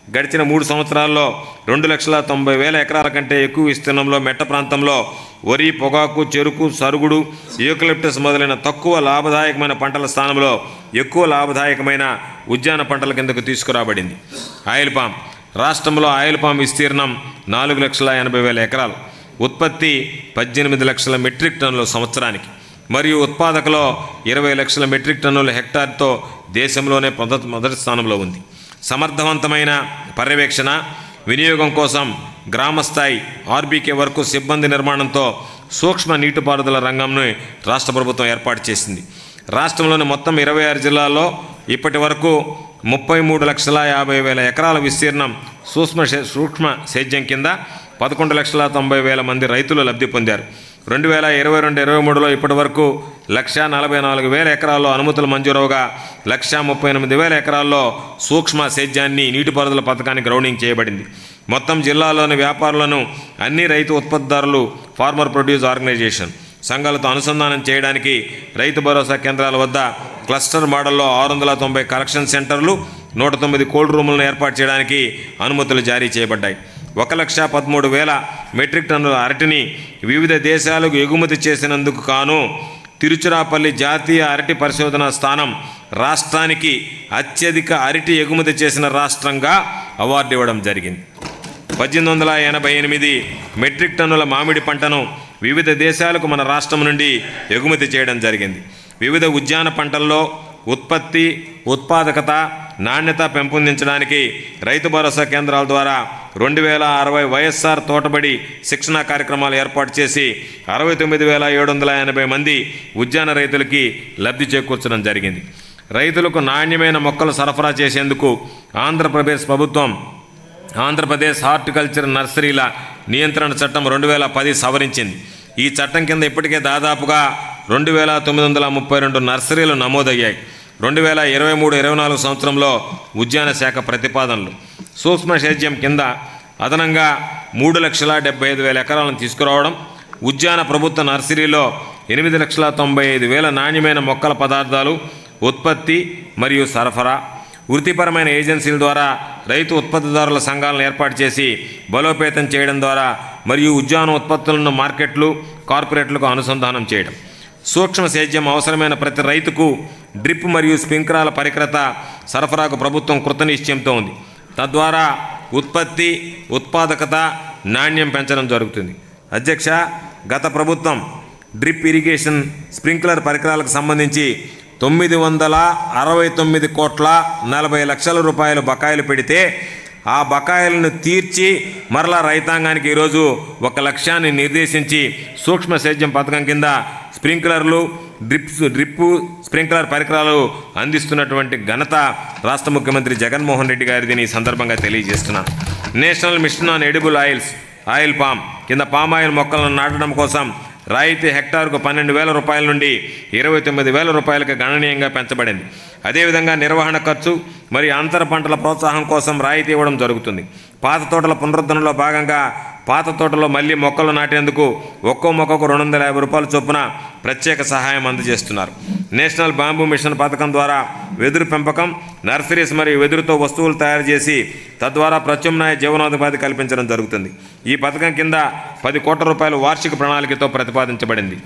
గడిచిన మూడు సంవత్సరాల్లో రెండు లక్షల తొంభై వేల ఎకరాల కంటే ఎక్కువ విస్తీర్ణంలో మెట్ట ప్రాంతంలో వరి పొగాకు చెరుకు సరుగుడు యూకలిప్టస్ మొదలైన తక్కువ లాభదాయకమైన పంటల స్థానంలో ఎక్కువ లాభదాయకమైన ఉద్యాన పంటల కిందకు తీసుకురాబడింది ఆయిల్ పామ్ రాష్ట్రంలో ఆయిల్ పామ్ విస్తీర్ణం నాలుగు లక్షల ఎనభై వేల ఎకరాలు ఉత్పత్తి పద్దెనిమిది లక్షల మెట్రిక్ టన్నుల సంవత్సరానికి మరియు ఉత్పాదకలో ఇరవై లక్షల మెట్రిక్ టన్నుల హెక్టార్తో దేశంలోనే మొదటి మొదటి స్థానంలో ఉంది సమర్థవంతమైన పర్యవేక్షణ వినియోగం కోసం గ్రామస్థాయి ఆర్బీకే వరకు సిబ్బంది నిర్మాణంతో సూక్ష్మ నీటిపారుదల రంగంను రాష్ట్ర ప్రభుత్వం ఏర్పాటు చేసింది రాష్ట్రంలోని మొత్తం ఇరవై ఆరు జిల్లాల్లో ఇప్పటి వరకు ముప్పై మూడు లక్షల యాభై వేల ఎకరాల విస్తీర్ణం సూక్ష్మ సే- సూక్ష్మ సేద్యం కింద పదకొండు లక్షల తొంభై వేల మంది రైతులు లబ్ధి పొందారు రెండు వేల ఇరవై రెండు ఇరవై మూడులో ఇప్పటి వరకు లక్ష నలభై నాలుగు వేల ఎకరాల్లో అనుమతులు మంజూరవగా లక్ష ముప్పై ఎనిమిది వేల ఎకరాల్లో సూక్ష్మ సేద్యాన్ని నీటిపారుదల పథకానికి గ్రౌండింగ్ చేయబడింది మొత్తం జిల్లాలోని వ్యాపారులను అన్ని రైతు ఉత్పత్తిదారులు ఫార్మర్ ప్రొడ్యూస్ ఆర్గనైజేషన్ సంఘాలతో అనుసంధానం చేయడానికి రైతు భరోసా కేంద్రాల వద్ద క్లస్టర్ మోడల్లో ఆరు వందల తొంభై కలెక్షన్ సెంటర్లు నూట తొమ్మిది కోల్డ్ రూములను ఏర్పాటు చేయడానికి అనుమతులు జారీ చేయబడ్డాయి ఒక లక్ష పదమూడు వేల మెట్రిక్ టన్నుల అరటిని వివిధ దేశాలకు ఎగుమతి చేసినందుకు కాను తిరుచిరాపల్లి జాతీయ అరటి పరిశోధన స్థానం రాష్ట్రానికి అత్యధిక అరటి ఎగుమతి చేసిన రాష్ట్రంగా అవార్డు ఇవ్వడం జరిగింది పద్దెనిమిది వందల ఎనభై ఎనిమిది మెట్రిక్ టన్నుల మామిడి పంటను వివిధ దేశాలకు మన రాష్ట్రం నుండి ఎగుమతి చేయడం జరిగింది వివిధ ఉద్యాన పంటల్లో ఉత్పత్తి ఉత్పాదకత నాణ్యత పెంపొందించడానికి రైతు భరోసా కేంద్రాల ద్వారా రెండు వేల అరవై వైఎస్ఆర్ తోటబడి శిక్షణా కార్యక్రమాలు ఏర్పాటు చేసి అరవై తొమ్మిది వేల ఏడు వందల ఎనభై మంది ఉద్యాన రైతులకి లబ్ధి చేకూర్చడం జరిగింది రైతులకు నాణ్యమైన మొక్కలు సరఫరా చేసేందుకు ఆంధ్రప్రదేశ్ ప్రభుత్వం ఆంధ్రప్రదేశ్ హార్టికల్చర్ నర్సరీల నియంత్రణ చట్టం రెండు వేల పది సవరించింది ఈ చట్టం కింద ఇప్పటికే దాదాపుగా రెండు వేల తొమ్మిది వందల ముప్పై రెండు నర్సరీలు నమోదయ్యాయి రెండు వేల ఇరవై మూడు ఇరవై నాలుగు సంవత్సరంలో ఉద్యాన శాఖ ప్రతిపాదనలు సూక్ష్మ సేద్యం కింద అదనంగా మూడు లక్షల డెబ్బై ఐదు వేల ఎకరాలను తీసుకురావడం ఉద్యాన ప్రభుత్వ నర్సరీలో ఎనిమిది లక్షల తొంభై ఐదు వేల నాణ్యమైన మొక్కల పదార్థాలు ఉత్పత్తి మరియు సరఫరా వృత్తిపరమైన ఏజెన్సీల ద్వారా రైతు ఉత్పత్తిదారుల సంఘాలను ఏర్పాటు చేసి బలోపేతం చేయడం ద్వారా మరియు ఉద్యాన ఉత్పత్తులను మార్కెట్లు కార్పొరేట్లకు అనుసంధానం చేయడం సూక్ష్మ సేద్యం అవసరమైన ప్రతి రైతుకు డ్రిప్ మరియు స్ప్రింక్లర్ల పరికరత సరఫరాకు ప్రభుత్వం కృతనిశ్చయంతో ఉంది తద్వారా ఉత్పత్తి ఉత్పాదకత నాణ్యం పెంచడం జరుగుతుంది అధ్యక్ష గత ప్రభుత్వం డ్రిప్ ఇరిగేషన్ స్ప్రింక్లర్ పరికరాలకు సంబంధించి తొమ్మిది వందల అరవై తొమ్మిది కోట్ల నలభై లక్షల రూపాయలు బకాయిలు పెడితే ఆ బకాయిలను తీర్చి మరలా రైతాంగానికి ఈరోజు ఒక లక్ష్యాన్ని నిర్దేశించి సూక్ష్మ సేద్యం పథకం కింద స్ప్రింక్లర్లు డ్రిప్స్ డ్రిప్పు స్ప్రింక్లర్ పరికరాలు అందిస్తున్నటువంటి ఘనత రాష్ట్ర ముఖ్యమంత్రి జగన్మోహన్ రెడ్డి గారిని ఈ సందర్భంగా తెలియజేస్తున్నాను national mission on edible oils oil palm కింద పామ్ ఆయిల్ మొక్కలను నాటడం కోసం రాయితీ హెక్టార్కు పన్నెండు వేల రూపాయల నుండి ఇరవై తొమ్మిది వేల రూపాయలకు గణనీయంగా పెంచబడింది అదేవిధంగా నిర్వహణ ఖర్చు మరియు అంతర పంటల ప్రోత్సాహం కోసం రాయితీ ఇవ్వడం జరుగుతుంది పాత తోటల పునరుద్ధరణలో భాగంగా పాత తోటలో మళ్ళీ మొక్కలు నాటేందుకు ఒక్కో మొక్కకు రెండు వందల యాభై రూపాయల చొప్పున ప్రత్యేక సహాయం అందజేస్తున్నారు నేషనల్ బాంబూ మిషన్ పథకం ద్వారా వెదురు పెంపకం నర్సరీస్ మరియు వెదురుతో వస్తువులు తయారు చేసి తద్వారా ప్రత్యామ్నాయ జీవనోపాధి కల్పించడం జరుగుతుంది ఈ పథకం కింద పది కోట్ల రూపాయలు వార్షిక ప్రణాళికతో ప్రతిపాదించబడింది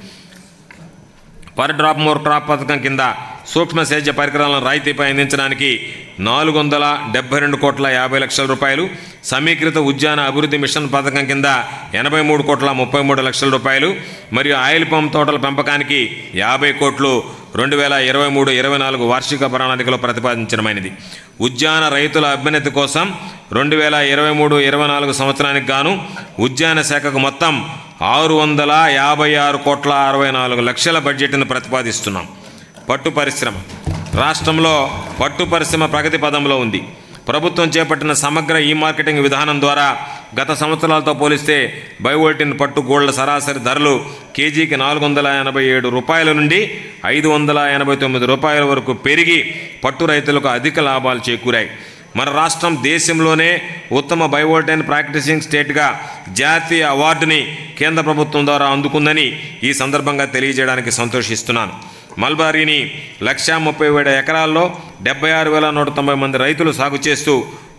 పర్ డ్రాప్ మోర్ క్రాప్ పథకం కింద సూక్ష్మ సేద్య పరికరాలను రాయితీపై అందించడానికి నాలుగు వందల డెబ్బై రెండు కోట్ల యాభై లక్షల రూపాయలు సమీకృత ఉద్యాన అభివృద్ధి మిషన్ పథకం కింద ఎనభై మూడు కోట్ల ముప్పై మూడు లక్షల రూపాయలు మరియు ఆయిల్ పంప్ తోటల పెంపకానికి యాభై కోట్లు రెండు వేల ఇరవై మూడు ఇరవై నాలుగు వార్షిక ప్రణాళికలో ప్రతిపాదించడమైనది ఉద్యాన రైతుల అభ్యున్నతి కోసం రెండు వేల ఇరవై మూడు ఇరవై నాలుగు సంవత్సరానికి గాను ఉద్యాన శాఖకు మొత్తం ఆరు వందల యాభై ఆరు కోట్ల అరవై నాలుగు లక్షల బడ్జెట్ను ప్రతిపాదిస్తున్నాం పట్టు పరిశ్రమ రాష్ట్రంలో పట్టు పరిశ్రమ ప్రగతి పదంలో ఉంది ప్రభుత్వం చేపట్టిన సమగ్ర ఈ మార్కెటింగ్ విధానం ద్వారా గత సంవత్సరాలతో పోలిస్తే బయోవోల్టిన్ పట్టు గోళ్ల సరాసరి ధరలు కేజీకి నాలుగు వందల ఎనభై ఏడు రూపాయల నుండి ఐదు వందల ఎనభై తొమ్మిది రూపాయల వరకు పెరిగి పట్టు రైతులకు అధిక లాభాలు చేకూరాయి మన రాష్ట్రం దేశంలోనే ఉత్తమ బయోవోల్టైన్ ప్రాక్టీసింగ్ స్టేట్గా జాతీయ అవార్డుని కేంద్ర ప్రభుత్వం ద్వారా అందుకుందని ఈ సందర్భంగా తెలియజేయడానికి సంతోషిస్తున్నాను మల్బారీని లక్షా ముప్పై ఏడు ఎకరాల్లో డెబ్బై ఆరు వేల నూట తొంభై మంది రైతులు సాగు చేస్తూ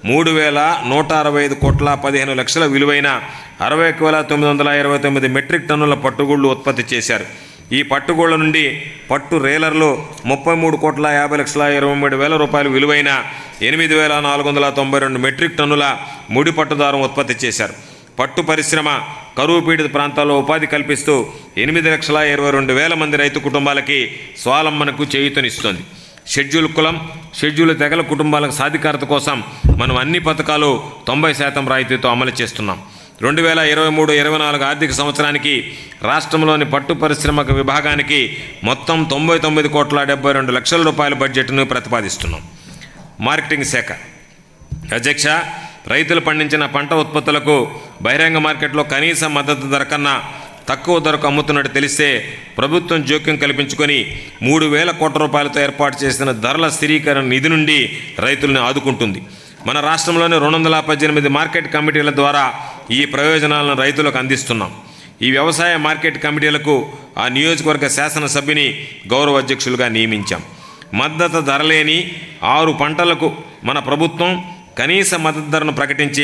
మూడు వేల నూట అరవై ఐదు కోట్ల పదిహేను లక్షల విలువైన అరవై ఒక వేల తొమ్మిది వందల ఇరవై తొమ్మిది మెట్రిక్ టన్నుల పట్టుగూళ్ళు ఉత్పత్తి చేశారు ఈ పట్టుగూళ్ళ నుండి పట్టు రేలర్లు ముప్పై మూడు కోట్ల యాభై లక్షల ఇరవై మూడు వేల రూపాయలు విలువైన ఎనిమిది వేల నాలుగు వందల తొంభై రెండు మెట్రిక్ టన్నుల ముడి పట్టుదారం ఉత్పత్తి చేశారు పట్టు పరిశ్రమ కరువు పీడిత ప్రాంతాల్లో ఉపాధి కల్పిస్తూ ఎనిమిది లక్షల ఇరవై రెండు వేల మంది రైతు కుటుంబాలకి స్వాలంబనకు చేయూతనిస్తోంది షెడ్యూల్ కులం షెడ్యూల్ తెగల కుటుంబాలకు సాధికారత కోసం మనం అన్ని పథకాలు తొంభై శాతం రాయితీతో అమలు చేస్తున్నాం రెండు వేల ఇరవై మూడు ఇరవై నాలుగు ఆర్థిక సంవత్సరానికి రాష్ట్రంలోని పట్టు పరిశ్రమక విభాగానికి మొత్తం తొంభై తొమ్మిది కోట్ల డెబ్బై రెండు లక్షల రూపాయల బడ్జెట్ను ప్రతిపాదిస్తున్నాం మార్కెటింగ్ శాఖ అధ్యక్ష రైతులు పండించిన పంట ఉత్పత్తులకు బహిరంగ మార్కెట్లో కనీస మద్దతు ధర కన్నా తక్కువ ధరకు అమ్ముతున్నట్టు తెలిస్తే ప్రభుత్వం జోక్యం కల్పించుకొని మూడు వేల కోట్ల రూపాయలతో ఏర్పాటు చేసిన ధరల స్థిరీకరణ నిధి నుండి రైతులను ఆదుకుంటుంది మన రాష్ట్రంలోని రెండు వందల పద్దెనిమిది మార్కెట్ కమిటీల ద్వారా ఈ ప్రయోజనాలను రైతులకు అందిస్తున్నాం ఈ వ్యవసాయ మార్కెట్ కమిటీలకు ఆ నియోజకవర్గ శాసనసభ్యుని గౌరవ అధ్యక్షులుగా నియమించాం మద్దతు ధర లేని ఆరు పంటలకు మన ప్రభుత్వం కనీస మద్దతు ధరను ప్రకటించే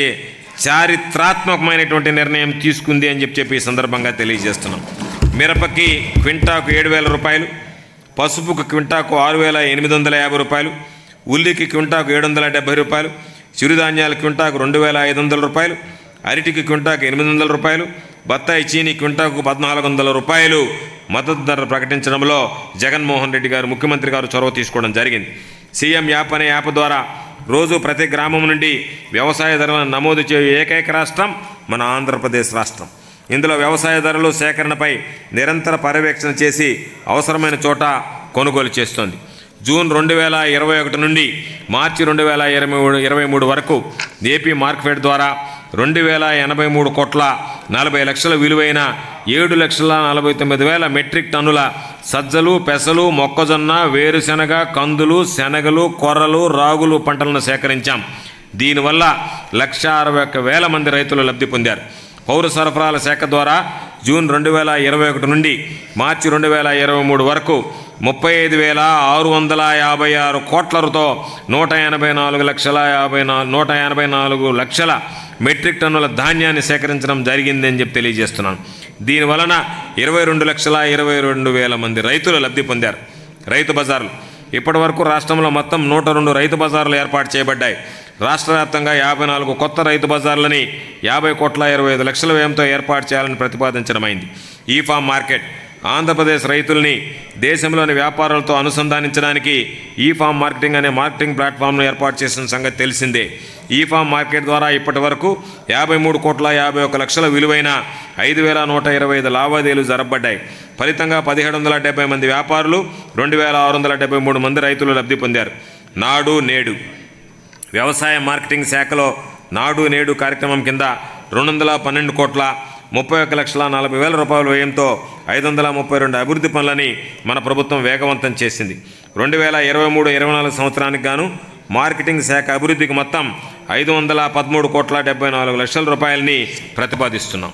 చారిత్రాత్మకమైనటువంటి నిర్ణయం తీసుకుంది అని చెప్పి చెప్పి ఈ సందర్భంగా తెలియజేస్తున్నాం మిరపకి క్వింటాకు ఏడు వేల రూపాయలు పసుపుకు క్వింటాకు ఆరు వేల ఎనిమిది వందల యాభై రూపాయలు ఉల్లికి క్వింటాకు ఏడు వందల డెబ్బై రూపాయలు చిరుధాన్యాల క్వింటాకు రెండు వేల ఐదు వందల రూపాయలు అరటికి క్వింటాకు ఎనిమిది వందల రూపాయలు బత్తాయి చీని క్వింటాకు పద్నాలుగు వందల రూపాయలు మద్దతు ధర ప్రకటించడంలో జగన్మోహన్ రెడ్డి గారు ముఖ్యమంత్రి గారు చొరవ తీసుకోవడం జరిగింది సీఎం యాప్ అనే యాప్ ద్వారా రోజు ప్రతి గ్రామం నుండి వ్యవసాయ ధరలను నమోదు చేయు ఏకైక రాష్ట్రం మన ఆంధ్రప్రదేశ్ రాష్ట్రం ఇందులో వ్యవసాయ ధరలు సేకరణపై నిరంతర పర్యవేక్షణ చేసి అవసరమైన చోట కొనుగోలు చేస్తోంది జూన్ రెండు వేల ఇరవై ఒకటి నుండి మార్చి రెండు వేల ఇరవై మూడు ఇరవై మూడు వరకు ఏపీ మార్కెట్ ద్వారా రెండు వేల ఎనభై మూడు కోట్ల నలభై లక్షల విలువైన ఏడు లక్షల నలభై తొమ్మిది వేల మెట్రిక్ టన్నుల సజ్జలు పెసలు మొక్కజొన్న వేరుశెనగ కందులు శనగలు కొర్రలు రాగులు పంటలను సేకరించాం దీనివల్ల లక్ష అరవై ఒక్క వేల మంది రైతులు లబ్ధి పొందారు పౌర సరఫరాల శాఖ ద్వారా జూన్ రెండు వేల ఇరవై ఒకటి నుండి మార్చి రెండు వేల ఇరవై మూడు వరకు ముప్పై ఐదు వేల ఆరు వందల యాభై ఆరు కోట్లతో నూట ఎనభై నాలుగు లక్షల యాభై నా నూట ఎనభై నాలుగు లక్షల మెట్రిక్ టన్నుల ధాన్యాన్ని సేకరించడం జరిగిందని చెప్పి తెలియజేస్తున్నాను దీనివలన ఇరవై రెండు లక్షల ఇరవై రెండు వేల మంది రైతులు లబ్ధి పొందారు రైతు బజార్లు ఇప్పటి వరకు రాష్ట్రంలో మొత్తం నూట రెండు రైతు బజార్లు ఏర్పాటు చేయబడ్డాయి రాష్ట్ర వ్యాప్తంగా యాభై నాలుగు కొత్త రైతు బజార్లని యాభై కోట్ల ఇరవై ఐదు లక్షల వ్యయంతో ఏర్పాటు చేయాలని ప్రతిపాదించడమైంది ఈ ఫామ్ మార్కెట్ ఆంధ్రప్రదేశ్ రైతుల్ని దేశంలోని వ్యాపారాలతో అనుసంధానించడానికి ఈ ఫామ్ మార్కెటింగ్ అనే మార్కెటింగ్ ప్లాట్ఫామ్ను ఏర్పాటు చేసిన సంగతి తెలిసిందే ఈ ఫామ్ మార్కెట్ ద్వారా ఇప్పటి వరకు యాభై మూడు కోట్ల యాభై ఒక లక్షల విలువైన ఐదు వేల నూట ఇరవై ఐదు లావాదేవీలు జరపబడ్డాయి ఫలితంగా పదిహేడు వందల డెబ్బై మంది వ్యాపారులు రెండు వేల ఆరు వందల డెబ్బై మూడు మంది రైతులు లబ్ధి పొందారు నాడు నేడు వ్యవసాయ మార్కెటింగ్ శాఖలో నాడు నేడు కార్యక్రమం కింద రెండు వందల పన్నెండు కోట్ల ముప్పై ఒక్క లక్షల నలభై వేల రూపాయల వ్యయంతో ఐదు వందల ముప్పై రెండు అభివృద్ధి పనులని మన ప్రభుత్వం వేగవంతం చేసింది రెండు వేల ఇరవై మూడు ఇరవై నాలుగు సంవత్సరానికి గాను మార్కెటింగ్ శాఖ అభివృద్ధికి మొత్తం ఐదు వందల పదమూడు కోట్ల డెబ్బై నాలుగు లక్షల రూపాయలని ప్రతిపాదిస్తున్నాం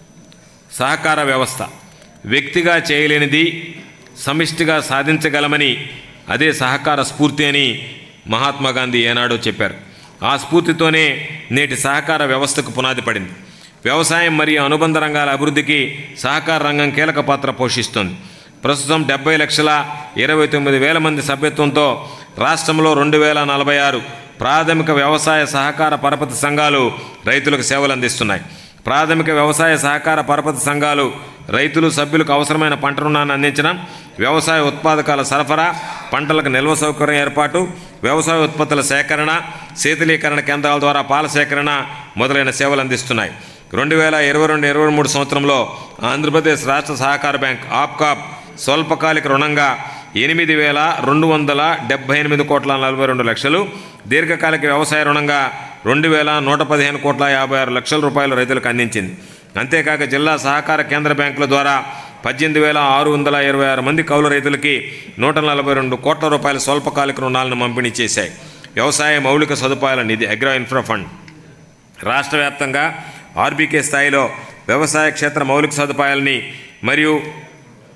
సహకార వ్యవస్థ వ్యక్తిగా చేయలేనిది సమిష్టిగా సాధించగలమని అదే సహకార స్ఫూర్తి అని మహాత్మా గాంధీ ఏనాడో చెప్పారు ఆ స్ఫూర్తితోనే నేటి సహకార వ్యవస్థకు పునాది పడింది వ్యవసాయం మరియు అనుబంధ రంగాల అభివృద్ధికి సహకార రంగం కీలక పాత్ర పోషిస్తుంది ప్రస్తుతం డెబ్బై లక్షల ఇరవై తొమ్మిది వేల మంది సభ్యత్వంతో రాష్ట్రంలో రెండు వేల నలభై ఆరు ప్రాథమిక వ్యవసాయ సహకార పరపతి సంఘాలు రైతులకు సేవలు అందిస్తున్నాయి ప్రాథమిక వ్యవసాయ సహకార పరపతి సంఘాలు రైతులు సభ్యులకు అవసరమైన పంట రుణాన్ని అందించడం వ్యవసాయ ఉత్పాదకాల సరఫరా పంటలకు నిల్వ సౌకర్యం ఏర్పాటు వ్యవసాయ ఉత్పత్తుల సేకరణ శీతలీకరణ కేంద్రాల ద్వారా పాల సేకరణ మొదలైన సేవలు అందిస్తున్నాయి రెండు వేల ఇరవై రెండు ఇరవై మూడు సంవత్సరంలో ఆంధ్రప్రదేశ్ రాష్ట్ర సహకార బ్యాంక్ ఆప్కాప్ స్వల్పకాలిక రుణంగా ఎనిమిది వేల రెండు వందల డెబ్బై ఎనిమిది కోట్ల నలభై రెండు లక్షలు దీర్ఘకాలిక వ్యవసాయ రుణంగా రెండు వేల నూట పదిహేను కోట్ల యాభై ఆరు లక్షల రూపాయలు రైతులకు అందించింది అంతేకాక జిల్లా సహకార కేంద్ర బ్యాంకుల ద్వారా పద్దెనిమిది వేల ఆరు వందల ఇరవై ఆరు మంది కౌలు రైతులకి నూట నలభై రెండు కోట్ల రూపాయల స్వల్పకాలిక రుణాలను పంపిణీ చేశాయి వ్యవసాయ మౌలిక సదుపాయాల నిధి అగ్రో ఇన్ఫ్రా ఫండ్ రాష్ట్ర వ్యాప్తంగా ఆర్బీకే స్థాయిలో వ్యవసాయ క్షేత్ర మౌలిక సదుపాయాలని మరియు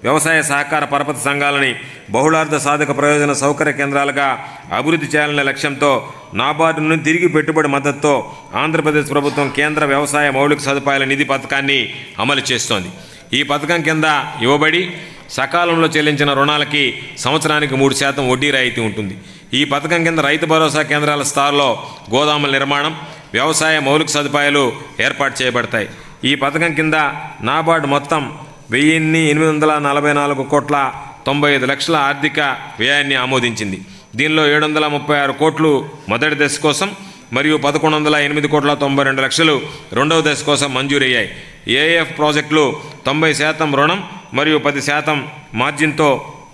వ్యవసాయ సహకార పరపతి సంఘాలని బహుళార్థ సాధక ప్రయోజన సౌకర్య కేంద్రాలుగా అభివృద్ధి చేయాలనే లక్ష్యంతో నాబార్డు నుండి తిరిగి పెట్టుబడి మద్దతుతో ఆంధ్రప్రదేశ్ ప్రభుత్వం కేంద్ర వ్యవసాయ మౌలిక సదుపాయాల నిధి పథకాన్ని అమలు చేస్తోంది ఈ పథకం కింద ఇవ్వబడి సకాలంలో చెల్లించిన రుణాలకి సంవత్సరానికి మూడు శాతం వడ్డీ రాయితీ ఉంటుంది ఈ పథకం కింద రైతు భరోసా కేంద్రాల స్థాయిలో గోదాముల నిర్మాణం వ్యవసాయ మౌలిక సదుపాయాలు ఏర్పాటు చేయబడతాయి ఈ పథకం కింద నాబార్డు మొత్తం వెయ్యిన్ని ఎనిమిది వందల నలభై నాలుగు కోట్ల తొంభై ఐదు లక్షల ఆర్థిక వ్యయాన్ని ఆమోదించింది దీనిలో ఏడు వందల ముప్పై ఆరు కోట్లు మొదటి దశ కోసం మరియు పదకొండు వందల ఎనిమిది కోట్ల తొంభై రెండు లక్షలు రెండవ దశ కోసం మంజూరయ్యాయి ఏఎఫ్ ప్రాజెక్టులు తొంభై శాతం రుణం మరియు పది శాతం మార్జిన్తో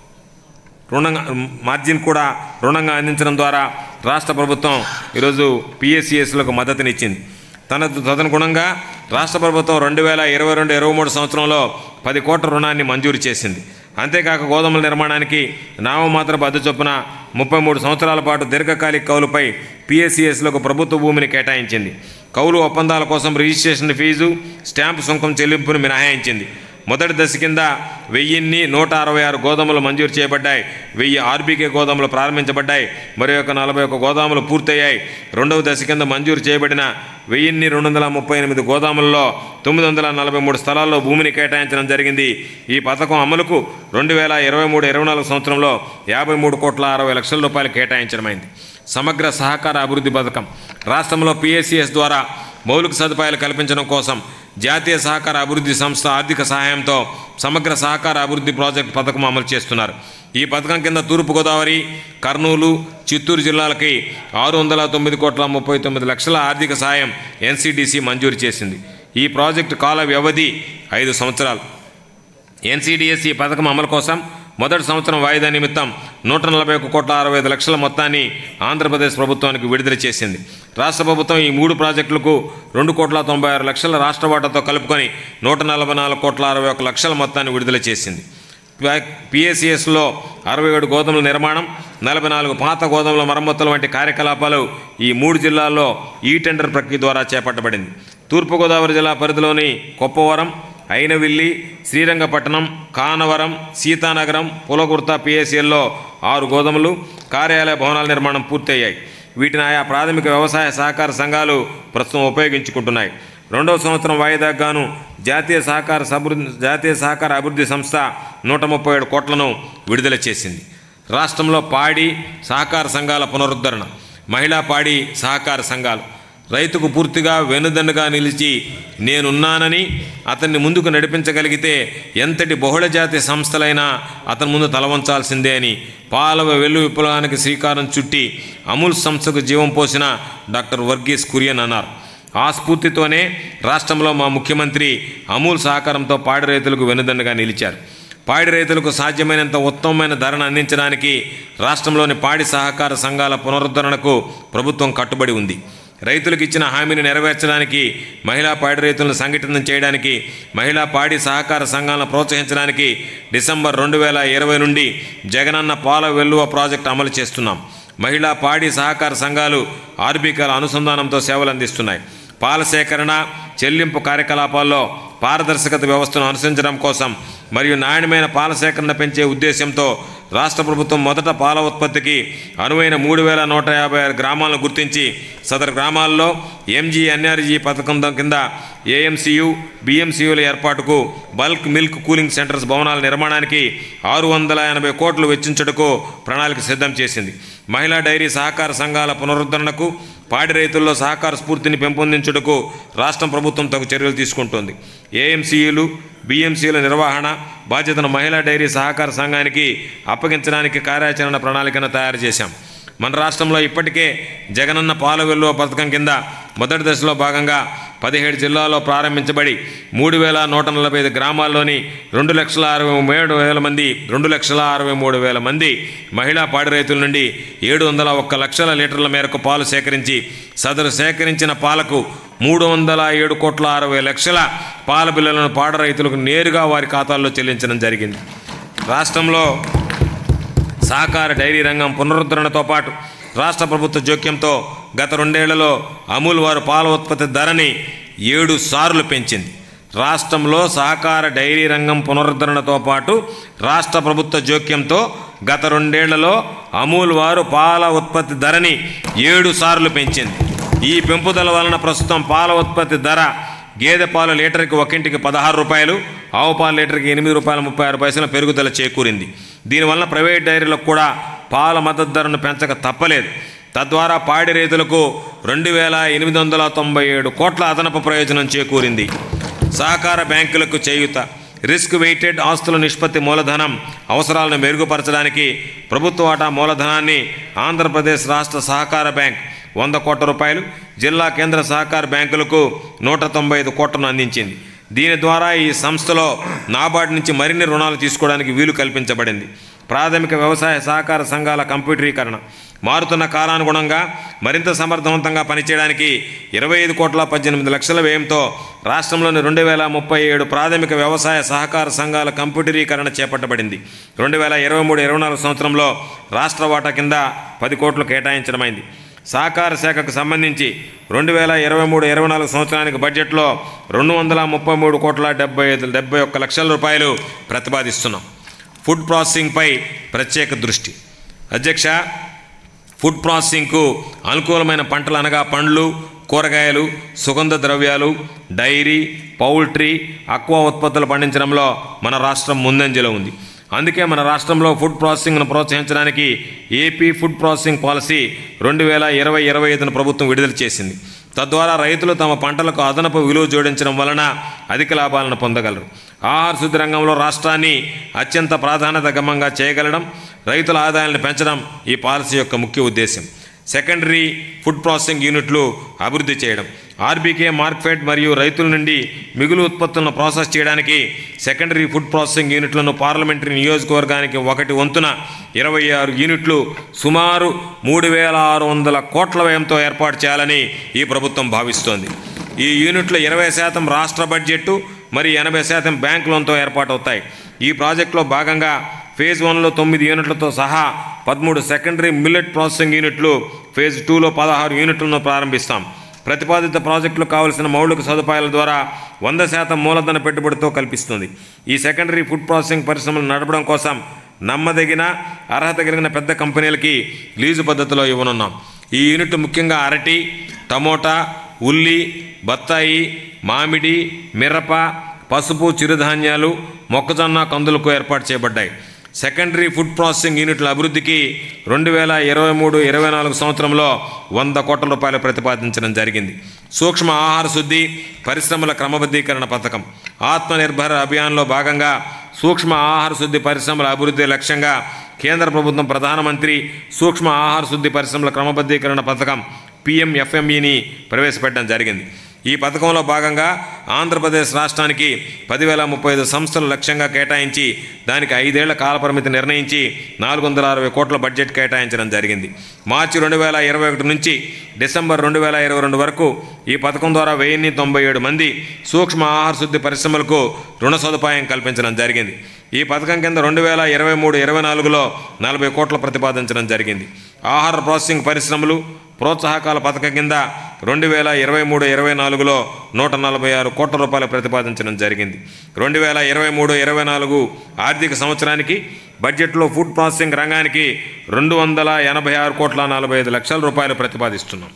రుణంగా మార్జిన్ కూడా రుణంగా అందించడం ద్వారా రాష్ట్ర ప్రభుత్వం ఈరోజు పిఎస్సిఎస్లకు మద్దతునిచ్చింది తన తదనుగుణంగా రాష్ట్ర ప్రభుత్వం రెండు వేల ఇరవై రెండు ఇరవై మూడు సంవత్సరంలో పది కోట్ల రుణాన్ని మంజూరు చేసింది అంతేకాక గోదాముల నిర్మాణానికి నామమాత్రపు అద్దె చొప్పున ముప్పై మూడు సంవత్సరాల పాటు దీర్ఘకాలిక కౌలుపై పిఎస్సిఎస్లకు ప్రభుత్వ భూమిని కేటాయించింది కౌలు ఒప్పందాల కోసం రిజిస్ట్రేషన్ ఫీజు స్టాంపు సుంకం చెల్లింపును మినహాయించింది మొదటి దశ కింద వెయ్యిన్ని నూట అరవై ఆరు గోదాములు మంజూరు చేయబడ్డాయి వెయ్యి ఆర్బీకే గోదాములు ప్రారంభించబడ్డాయి మరి ఒక నలభై ఒక్క గోదాములు పూర్తయ్యాయి రెండవ దశ కింద మంజూరు చేయబడిన వెయ్యిన్ని రెండు వందల ముప్పై ఎనిమిది గోదాములలో తొమ్మిది వందల నలభై మూడు స్థలాల్లో భూమిని కేటాయించడం జరిగింది ఈ పథకం అమలుకు రెండు వేల ఇరవై మూడు ఇరవై నాలుగు సంవత్సరంలో యాభై మూడు కోట్ల అరవై లక్షల రూపాయలు కేటాయించడమైంది సమగ్ర సహకార అభివృద్ధి పథకం రాష్ట్రంలో పిఎస్సిఎస్ ద్వారా మౌలిక సదుపాయాలు కల్పించడం కోసం జాతీయ సహకార అభివృద్ధి సంస్థ ఆర్థిక సహాయంతో సమగ్ర సహకార అభివృద్ధి ప్రాజెక్టు పథకం అమలు చేస్తున్నారు ఈ పథకం కింద తూర్పుగోదావరి కర్నూలు చిత్తూరు జిల్లాలకి ఆరు వందల తొమ్మిది కోట్ల ముప్పై తొమ్మిది లక్షల ఆర్థిక సాయం ఎన్సీడీసీ మంజూరు చేసింది ఈ ప్రాజెక్టు కాల వ్యవధి ఐదు సంవత్సరాలు ఎన్సీడీఎస్ ఈ పథకం అమలు కోసం మొదటి సంవత్సరం వాయిదా నిమిత్తం నూట నలభై ఒక్క కోట్ల అరవై ఐదు లక్షల మొత్తాన్ని ఆంధ్రప్రదేశ్ ప్రభుత్వానికి విడుదల చేసింది రాష్ట్ర ప్రభుత్వం ఈ మూడు ప్రాజెక్టులకు రెండు కోట్ల తొంభై ఆరు లక్షల రాష్ట్ర వాటాతో కలుపుకొని నూట నలభై నాలుగు కోట్ల అరవై ఒక్క లక్షల మొత్తాన్ని విడుదల చేసింది పిఎస్సిఎస్లో అరవై ఏడు గోదాముల నిర్మాణం నలభై నాలుగు పాత గోదాముల మరమ్మతులు వంటి కార్యకలాపాలు ఈ మూడు జిల్లాల్లో ఈ టెండర్ ప్రక్రియ ద్వారా చేపట్టబడింది తూర్పుగోదావరి జిల్లా పరిధిలోని కొప్పవరం అయినవిల్లి శ్రీరంగపట్టణం కానవరం సీతానగరం పులగుర్త పిఎస్ఎల్లో ఆరు గోదాములు కార్యాలయ భవనాల నిర్మాణం పూర్తయ్యాయి వీటిని ఆయా ప్రాథమిక వ్యవసాయ సహకార సంఘాలు ప్రస్తుతం ఉపయోగించుకుంటున్నాయి రెండవ సంవత్సరం వాయిదాకు గాను జాతీయ సహకార అభివృద్ధి జాతీయ సహకార అభివృద్ధి సంస్థ నూట ముప్పై ఏడు కోట్లను విడుదల చేసింది రాష్ట్రంలో పాడి సహకార సంఘాల పునరుద్ధరణ మహిళా పాడి సహకార సంఘాలు రైతుకు పూర్తిగా వెనుదన్నుగా నిలిచి నేనున్నానని అతన్ని ముందుకు నడిపించగలిగితే ఎంతటి బహుళజాతి సంస్థలైనా అతని ముందు తలవంచాల్సిందే అని పాలవ వెల్లు విప్లవానికి శ్రీకారం చుట్టి అమూల్ సంస్థకు జీవం పోసిన డాక్టర్ వర్గీస్ కురియన్ అన్నారు ఆ స్ఫూర్తితోనే రాష్ట్రంలో మా ముఖ్యమంత్రి అమూల్ సహకారంతో పాడి రైతులకు వెనుదన్నుగా నిలిచారు పాడి రైతులకు సాధ్యమైనంత ఉత్తమమైన ధరను అందించడానికి రాష్ట్రంలోని పాడి సహకార సంఘాల పునరుద్ధరణకు ప్రభుత్వం కట్టుబడి ఉంది రైతులకు ఇచ్చిన హామీని నెరవేర్చడానికి మహిళా పాడి రైతులను సంఘటితం చేయడానికి మహిళా పాడి సహకార సంఘాలను ప్రోత్సహించడానికి డిసెంబర్ రెండు వేల ఇరవై నుండి జగనన్న పాల వెల్లువ ప్రాజెక్టు అమలు చేస్తున్నాం మహిళా పాడి సహకార సంఘాలు ఆర్బికల అనుసంధానంతో సేవలు అందిస్తున్నాయి పాల సేకరణ చెల్లింపు కార్యకలాపాల్లో పారదర్శకత వ్యవస్థను అనుసరించడం కోసం మరియు నాణ్యమైన పాల సేకరణ పెంచే ఉద్దేశంతో రాష్ట్ర ప్రభుత్వం మొదట పాల ఉత్పత్తికి అనువైన మూడు వేల నూట యాభై ఆరు గ్రామాలను గుర్తించి సదరు గ్రామాల్లో ఎంజీ ఎన్ఆర్జీ పథకం కింద ఏఎంసీయు బిఎంసీయుల ఏర్పాటుకు బల్క్ మిల్క్ కూలింగ్ సెంటర్స్ భవనాల నిర్మాణానికి ఆరు వందల ఎనభై కోట్లు వెచ్చించుటకు ప్రణాళిక సిద్ధం చేసింది మహిళా డైరీ సహకార సంఘాల పునరుద్ధరణకు పాడి రైతుల్లో సహకార స్ఫూర్తిని పెంపొందించుటకు రాష్ట్ర ప్రభుత్వం తగు చర్యలు తీసుకుంటోంది ఏఎంసీయులు బిఎంసీల నిర్వహణ బాధ్యతను మహిళా డైరీ సహకార సంఘానికి అప్పగించడానికి కార్యాచరణ ప్రణాళికను తయారు చేశాం మన రాష్ట్రంలో ఇప్పటికే జగనన్న పాల వెల్లువ పథకం కింద మొదటి దశలో భాగంగా పదిహేడు జిల్లాల్లో ప్రారంభించబడి మూడు వేల నూట నలభై ఐదు గ్రామాల్లోని రెండు లక్షల అరవై మూడు వేల మంది రెండు లక్షల అరవై మూడు వేల మంది మహిళా పాడి రైతుల నుండి ఏడు వందల ఒక్క లక్షల లీటర్ల మేరకు పాలు సేకరించి సదరు సేకరించిన పాలకు మూడు వందల ఏడు కోట్ల అరవై లక్షల పాల బిల్లులను పాడ రైతులకు నేరుగా వారి ఖాతాల్లో చెల్లించడం జరిగింది రాష్ట్రంలో సహకార డైరీ రంగం పునరుద్ధరణతో పాటు రాష్ట్ర ప్రభుత్వ జోక్యంతో గత రెండేళ్లలో అమూల్ వారు పాల ఉత్పత్తి ధరని ఏడు సార్లు పెంచింది రాష్ట్రంలో సహకార డైరీ రంగం పునరుద్ధరణతో పాటు రాష్ట్ర ప్రభుత్వ జోక్యంతో గత రెండేళ్లలో అమూల్ వారు పాల ఉత్పత్తి ధరని ఏడు సార్లు పెంచింది ఈ పెంపుదల వలన ప్రస్తుతం పాల ఉత్పత్తి ధర గేదె పాలు లీటర్కి ఒకింటికి పదహారు రూపాయలు ఆవు పాలు లీటర్కి ఎనిమిది రూపాయల ముప్పై ఆరు పైసల పెరుగుదల చేకూరింది దీనివల్ల ప్రైవేట్ డైరీలకు కూడా పాల మద్దతు ధరను పెంచక తప్పలేదు తద్వారా పాడి రైతులకు రెండు వేల ఎనిమిది వందల తొంభై ఏడు కోట్ల అదనపు ప్రయోజనం చేకూరింది సహకార బ్యాంకులకు చేయూత రిస్క్ వెయిటెడ్ ఆస్తుల నిష్పత్తి మూలధనం అవసరాలను మెరుగుపరచడానికి ప్రభుత్వ వాటా మూలధనాన్ని ఆంధ్రప్రదేశ్ రాష్ట్ర సహకార బ్యాంక్ వంద కోట్ల రూపాయలు జిల్లా కేంద్ర సహకార బ్యాంకులకు నూట తొంభై ఐదు కోట్లను అందించింది దీని ద్వారా ఈ సంస్థలో నాబార్డు నుంచి మరిన్ని రుణాలు తీసుకోవడానికి వీలు కల్పించబడింది ప్రాథమిక వ్యవసాయ సహకార సంఘాల కంప్యూటరీకరణ మారుతున్న కాలానుగుణంగా మరింత సమర్థవంతంగా పనిచేయడానికి ఇరవై ఐదు కోట్ల పద్దెనిమిది లక్షల వ్యయంతో రాష్ట్రంలోని రెండు వేల ముప్పై ఏడు ప్రాథమిక వ్యవసాయ సహకార సంఘాల కంప్యూటరీకరణ చేపట్టబడింది రెండు వేల ఇరవై మూడు ఇరవై నాలుగు సంవత్సరంలో రాష్ట్ర వాటా కింద పది కోట్లు కేటాయించడమైంది సహకార శాఖకు సంబంధించి రెండు వేల ఇరవై మూడు ఇరవై నాలుగు సంవత్సరానికి బడ్జెట్లో రెండు వందల ముప్పై మూడు కోట్ల డెబ్బై ఐదు డెబ్బై ఒక్క లక్షల రూపాయలు ప్రతిపాదిస్తున్నాం ఫుడ్ ప్రాసెసింగ్పై ప్రత్యేక దృష్టి అధ్యక్ష ఫుడ్ ప్రాసెసింగ్కు అనుకూలమైన పంటలు అనగా పండ్లు కూరగాయలు సుగంధ ద్రవ్యాలు డైరీ పౌల్ట్రీ అక్వా ఉత్పత్తులు పండించడంలో మన రాష్ట్రం ముందంజలో ఉంది అందుకే మన రాష్ట్రంలో ఫుడ్ ప్రాసెసింగ్ను ప్రోత్సహించడానికి ఏపీ ఫుడ్ ప్రాసెసింగ్ పాలసీ రెండు వేల ఇరవై ఇరవై ఐదును ప్రభుత్వం విడుదల చేసింది తద్వారా రైతులు తమ పంటలకు అదనపు విలువ జోడించడం వలన అధిక లాభాలను పొందగలరు ఆహార శుద్ధి రంగంలో రాష్ట్రాన్ని అత్యంత ప్రాధాన్యత గమంగా చేయగలడం రైతుల ఆదాయాలను పెంచడం ఈ పాలసీ యొక్క ముఖ్య ఉద్దేశం సెకండరీ ఫుడ్ ప్రాసెసింగ్ యూనిట్లు అభివృద్ధి చేయడం ఆర్బీకే మార్కెట్ మరియు రైతుల నుండి మిగులు ఉత్పత్తులను ప్రాసెస్ చేయడానికి సెకండరీ ఫుడ్ ప్రాసెసింగ్ యూనిట్లను పార్లమెంటరీ నియోజకవర్గానికి ఒకటి వంతున ఇరవై ఆరు యూనిట్లు సుమారు మూడు వేల ఆరు వందల కోట్ల వ్యయంతో ఏర్పాటు చేయాలని ఈ ప్రభుత్వం భావిస్తోంది ఈ యూనిట్లు ఇరవై శాతం రాష్ట్ర బడ్జెట్ మరి ఎనభై శాతం బ్యాంక్ లోన్తో ఏర్పాటవుతాయి ఈ ప్రాజెక్టులో భాగంగా ఫేజ్ వన్లో తొమ్మిది యూనిట్లతో సహా పదమూడు సెకండరీ మిల్లెట్ ప్రాసెసింగ్ యూనిట్లు ఫేజ్ టూలో పదహారు యూనిట్లను ప్రారంభిస్తాం ప్రతిపాదిత ప్రాజెక్టులకు కావలసిన మౌలిక సదుపాయాల ద్వారా వంద శాతం మూలధన పెట్టుబడితో కల్పిస్తుంది ఈ సెకండరీ ఫుడ్ ప్రాసెసింగ్ పరిశ్రమలు నడపడం కోసం నమ్మదగిన అర్హత కలిగిన పెద్ద కంపెనీలకి లీజు పద్ధతిలో ఇవ్వనున్నాం ఈ యూనిట్ ముఖ్యంగా అరటి టమోటా ఉల్లి బత్తాయి మామిడి మిరప పసుపు చిరుధాన్యాలు మొక్కజొన్న కందులకు ఏర్పాటు చేయబడ్డాయి సెకండరీ ఫుడ్ ప్రాసెసింగ్ యూనిట్ల అభివృద్ధికి రెండు వేల ఇరవై మూడు ఇరవై నాలుగు సంవత్సరంలో వంద కోట్ల రూపాయలు ప్రతిపాదించడం జరిగింది సూక్ష్మ ఆహార శుద్ధి పరిశ్రమల క్రమబద్ధీకరణ పథకం ఆత్మనిర్భర్ అభియాన్లో భాగంగా సూక్ష్మ ఆహార శుద్ధి పరిశ్రమల అభివృద్ధి లక్ష్యంగా కేంద్ర ప్రభుత్వం ప్రధానమంత్రి సూక్ష్మ ఆహార శుద్ధి పరిశ్రమల క్రమబద్ధీకరణ పథకం పిఎంఎఫ్ఎంఈని ప్రవేశపెట్టడం జరిగింది ఈ పథకంలో భాగంగా ఆంధ్రప్రదేశ్ రాష్ట్రానికి పదివేల ముప్పై ఐదు సంస్థలు లక్ష్యంగా కేటాయించి దానికి ఐదేళ్ల కాలపరిమితి నిర్ణయించి నాలుగు వందల అరవై కోట్ల బడ్జెట్ కేటాయించడం జరిగింది మార్చి రెండు వేల ఇరవై ఒకటి నుంచి డిసెంబర్ రెండు వేల ఇరవై రెండు వరకు ఈ పథకం ద్వారా వెయ్యిన్ని తొంభై ఏడు మంది సూక్ష్మ ఆహార శుద్ధి పరిశ్రమలకు రుణ సదుపాయం కల్పించడం జరిగింది ఈ పథకం కింద రెండు వేల ఇరవై మూడు ఇరవై నాలుగులో నలభై కోట్ల ప్రతిపాదించడం జరిగింది ఆహార ప్రాసెసింగ్ పరిశ్రమలు ప్రోత్సాహకాల పథకం కింద రెండు వేల ఇరవై మూడు ఇరవై నాలుగులో నూట నలభై ఆరు కోట్ల రూపాయలు ప్రతిపాదించడం జరిగింది రెండు వేల ఇరవై మూడు ఇరవై నాలుగు ఆర్థిక సంవత్సరానికి బడ్జెట్లో ఫుడ్ ప్రాసెసింగ్ రంగానికి రెండు వందల ఎనభై ఆరు కోట్ల నలభై ఐదు లక్షల రూపాయలు ప్రతిపాదిస్తున్నాం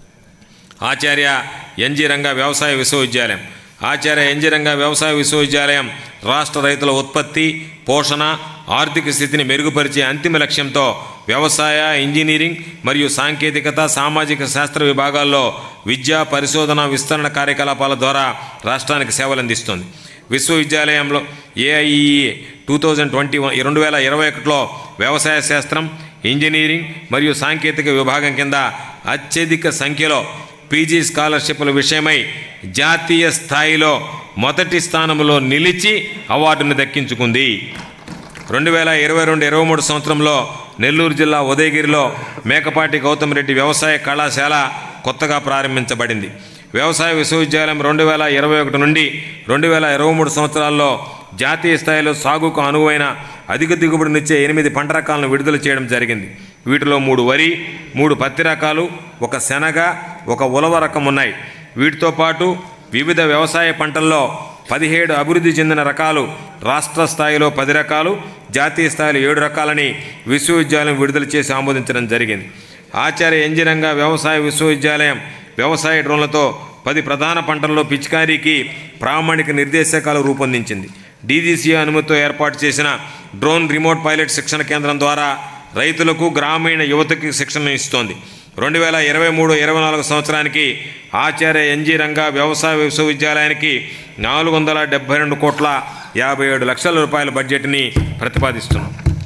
ఆచార్య ఎన్జీ రంగ వ్యవసాయ విశ్వవిద్యాలయం ఆచార్య ఎన్జీ రంగ వ్యవసాయ విశ్వవిద్యాలయం రాష్ట్ర రైతుల ఉత్పత్తి పోషణ ఆర్థిక స్థితిని మెరుగుపరిచే అంతిమ లక్ష్యంతో వ్యవసాయ ఇంజనీరింగ్ మరియు సాంకేతికత సామాజిక శాస్త్ర విభాగాల్లో విద్యా పరిశోధన విస్తరణ కార్యకలాపాల ద్వారా రాష్ట్రానికి సేవలందిస్తుంది విశ్వవిద్యాలయంలో AIEA two thousand twenty one రెండు వేల ఇరవై ఒకటిలో వ్యవసాయ శాస్త్రం ఇంజనీరింగ్ మరియు సాంకేతిక విభాగం కింద అత్యధిక సంఖ్యలో పీజీ స్కాలర్షిప్ల విషయమై జాతీయ స్థాయిలో మొదటి స్థానంలో నిలిచి అవార్డును దక్కించుకుంది రెండు వేల ఇరవై రెండు ఇరవై మూడు సంవత్సరంలో నెల్లూరు జిల్లా ఉదయగిరిలో మేకపాటి గౌతమ్ రెడ్డి వ్యవసాయ కళాశాల కొత్తగా ప్రారంభించబడింది వ్యవసాయ విశ్వవిద్యాలయం రెండు వేల ఇరవై ఒకటి నుండి రెండు వేల ఇరవై మూడు సంవత్సరాల్లో జాతీయ స్థాయిలో సాగుకు అనువైన అధిక దిగుబడినిచ్చే ఎనిమిది పంట రకాలను విడుదల చేయడం జరిగింది వీటిలో మూడు వరి మూడు పత్తి రకాలు ఒక శనగ ఒక ఉలవ రకం ఉన్నాయి వీటితో పాటు వివిధ వ్యవసాయ పంటల్లో పదిహేడు అభివృద్ధి చెందిన రకాలు రాష్ట్ర స్థాయిలో పది రకాలు జాతీయ స్థాయిలో ఏడు రకాలని విశ్వవిద్యాలయం విడుదల చేసి ఆమోదించడం జరిగింది ఆచార్య ఎంజిరంగ వ్యవసాయ విశ్వవిద్యాలయం వ్యవసాయ డ్రోన్లతో పది ప్రధాన పంటల్లో పిచికారీకి ప్రామాణిక నిర్దేశకాలు రూపొందించింది డీజీసీ అనుమతితో ఏర్పాటు చేసిన డ్రోన్ రిమోట్ పైలట్ శిక్షణ కేంద్రం ద్వారా రైతులకు గ్రామీణ యువతకి శిక్షణ ఇస్తోంది రెండు వేల ఇరవై మూడు ఇరవై నాలుగు సంవత్సరానికి ఆచార్య ఎన్జీ రంగా వ్యవసాయ విశ్వవిద్యాలయానికి నాలుగు వందల డెబ్బై రెండు కోట్ల యాభై ఏడు లక్షల రూపాయల బడ్జెట్ని ప్రతిపాదిస్తున్నాం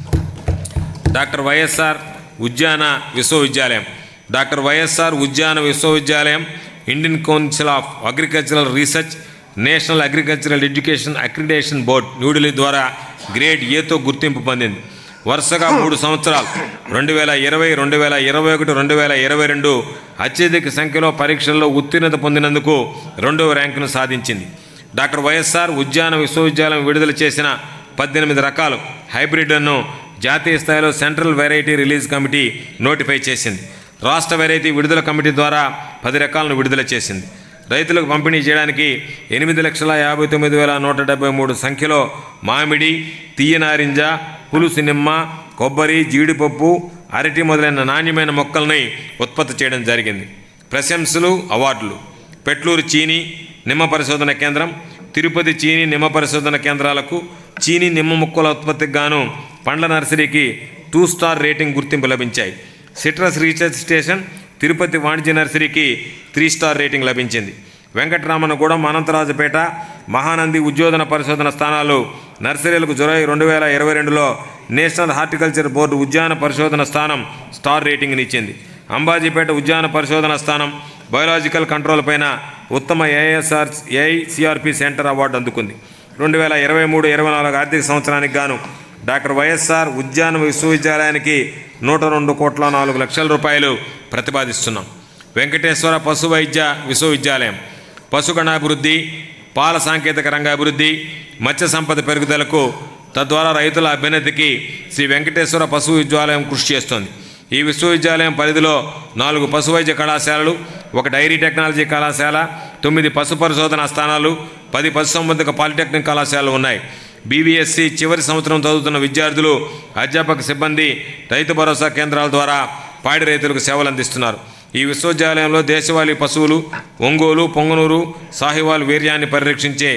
డాక్టర్ వైఎస్ఆర్ ఉద్యాన విశ్వవిద్యాలయం డాక్టర్ వైఎస్ఆర్ ఉద్యాన విశ్వవిద్యాలయం Indian Council of Agricultural Research National Agricultural Education Accreditation Board New Delhi ద్వారా గ్రేడ్ ఏతో గుర్తింపు పొందింది వరుసగా మూడు సంవత్సరాలు రెండు వేల ఇరవై రెండు వేల ఇరవై ఒకటి రెండు వేల ఇరవై రెండు అత్యధిక సంఖ్యలో పరీక్షల్లో ఉత్తీర్ణత పొందినందుకు రెండవ ర్యాంకును సాధించింది డాక్టర్ వైఎస్ఆర్ ఉద్యాన విశ్వవిద్యాలయం విడుదల చేసిన పద్దెనిమిది రకాలు హైబ్రిడ్లను జాతీయ స్థాయిలో central variety release committee notify చేసింది రాష్ట్ర వెరైటీ విడుదల కమిటీ ద్వారా పది రకాలను విడుదల చేసింది రైతులకు పంపిణీ చేయడానికి ఎనిమిది లక్షల యాభై తొమ్మిది వేల నూట డెబ్బై మూడు సంఖ్యలో మామిడి తీయనారింజ పులుసు నిమ్మ కొబ్బరి జీడిపప్పు అరటి మొదలైన నాణ్యమైన మొక్కల్ని ఉత్పత్తి చేయడం జరిగింది ప్రశంసలు అవార్డులు పెట్లూరు చీని నిమ్మ పరిశోధన కేంద్రం తిరుపతి చీని నిమ్మ పరిశోధన కేంద్రాలకు చీని నిమ్మ మొక్కల ఉత్పత్తికి గాను పండ్ల నర్సరీకి టూ స్టార్ రేటింగ్ గుర్తింపు లభించాయి సిట్రస్ రీసెర్చ్ స్టేషన్ తిరుపతి వాణిజ్య నర్సరీకి త్రీ స్టార్ రేటింగ్ లభించింది వెంకటరామనగూడెం అనంతరాజుపేట మహానంది ఉద్యోధన పరిశోధన స్థానాలు నర్సరీలకు జులై రెండు వేల ఇరవై రెండులో నేషనల్ హార్టికల్చర్ బోర్డు ఉద్యాన పరిశోధన స్థానం స్టార్ రేటింగ్నిచ్చింది అంబాజీపేట ఉద్యాన పరిశోధన స్థానం బయోలాజికల్ కంట్రోల్ పైన ఉత్తమ ఏఎస్ఆర్ ఏఐసిఆర్పి సెంటర్ అవార్డు అందుకుంది రెండు వేల ఇరవై మూడు ఇరవై నాలుగు ఆర్థిక సంవత్సరానికి గాను డాక్టర్ వైఎస్ఆర్ ఉద్యాన విశ్వవిద్యాలయానికి నూట రెండు కోట్ల నాలుగు లక్షల రూపాయలు ప్రతిపాదిస్తున్నాం వెంకటేశ్వర పశు వైద్య విశ్వవిద్యాలయం పశుగణాభివృద్ధి పాల సాంకేతిక రంగ అభివృద్ధి మత్స్య సంపద పెరుగుదలకు తద్వారా రైతుల అభ్యున్నతికి శ్రీ వెంకటేశ్వర పశు విద్యాలయం కృషి చేస్తోంది ఈ విశ్వవిద్యాలయం పరిధిలో నాలుగు పశు వైద్య కళాశాలలు ఒక డైరీ టెక్నాలజీ కళాశాల తొమ్మిది పశు పరిశోధన స్థానాలు పది పశు సంబంధిక పాలిటెక్నిక్ కళాశాలలు ఉన్నాయి బీవీఎస్సీ చివరి సంవత్సరం చదువుతున్న విద్యార్థులు అధ్యాపక సిబ్బంది రైతు భరోసా కేంద్రాల ద్వారా పాడి రైతులకు సేవలు అందిస్తున్నారు ఈ విశ్వవిద్యాలయంలో దేశవాళీ పశువులు ఒంగోలు పొంగనూరు సాహివాల్ వీర్యాన్ని పరిరక్షించే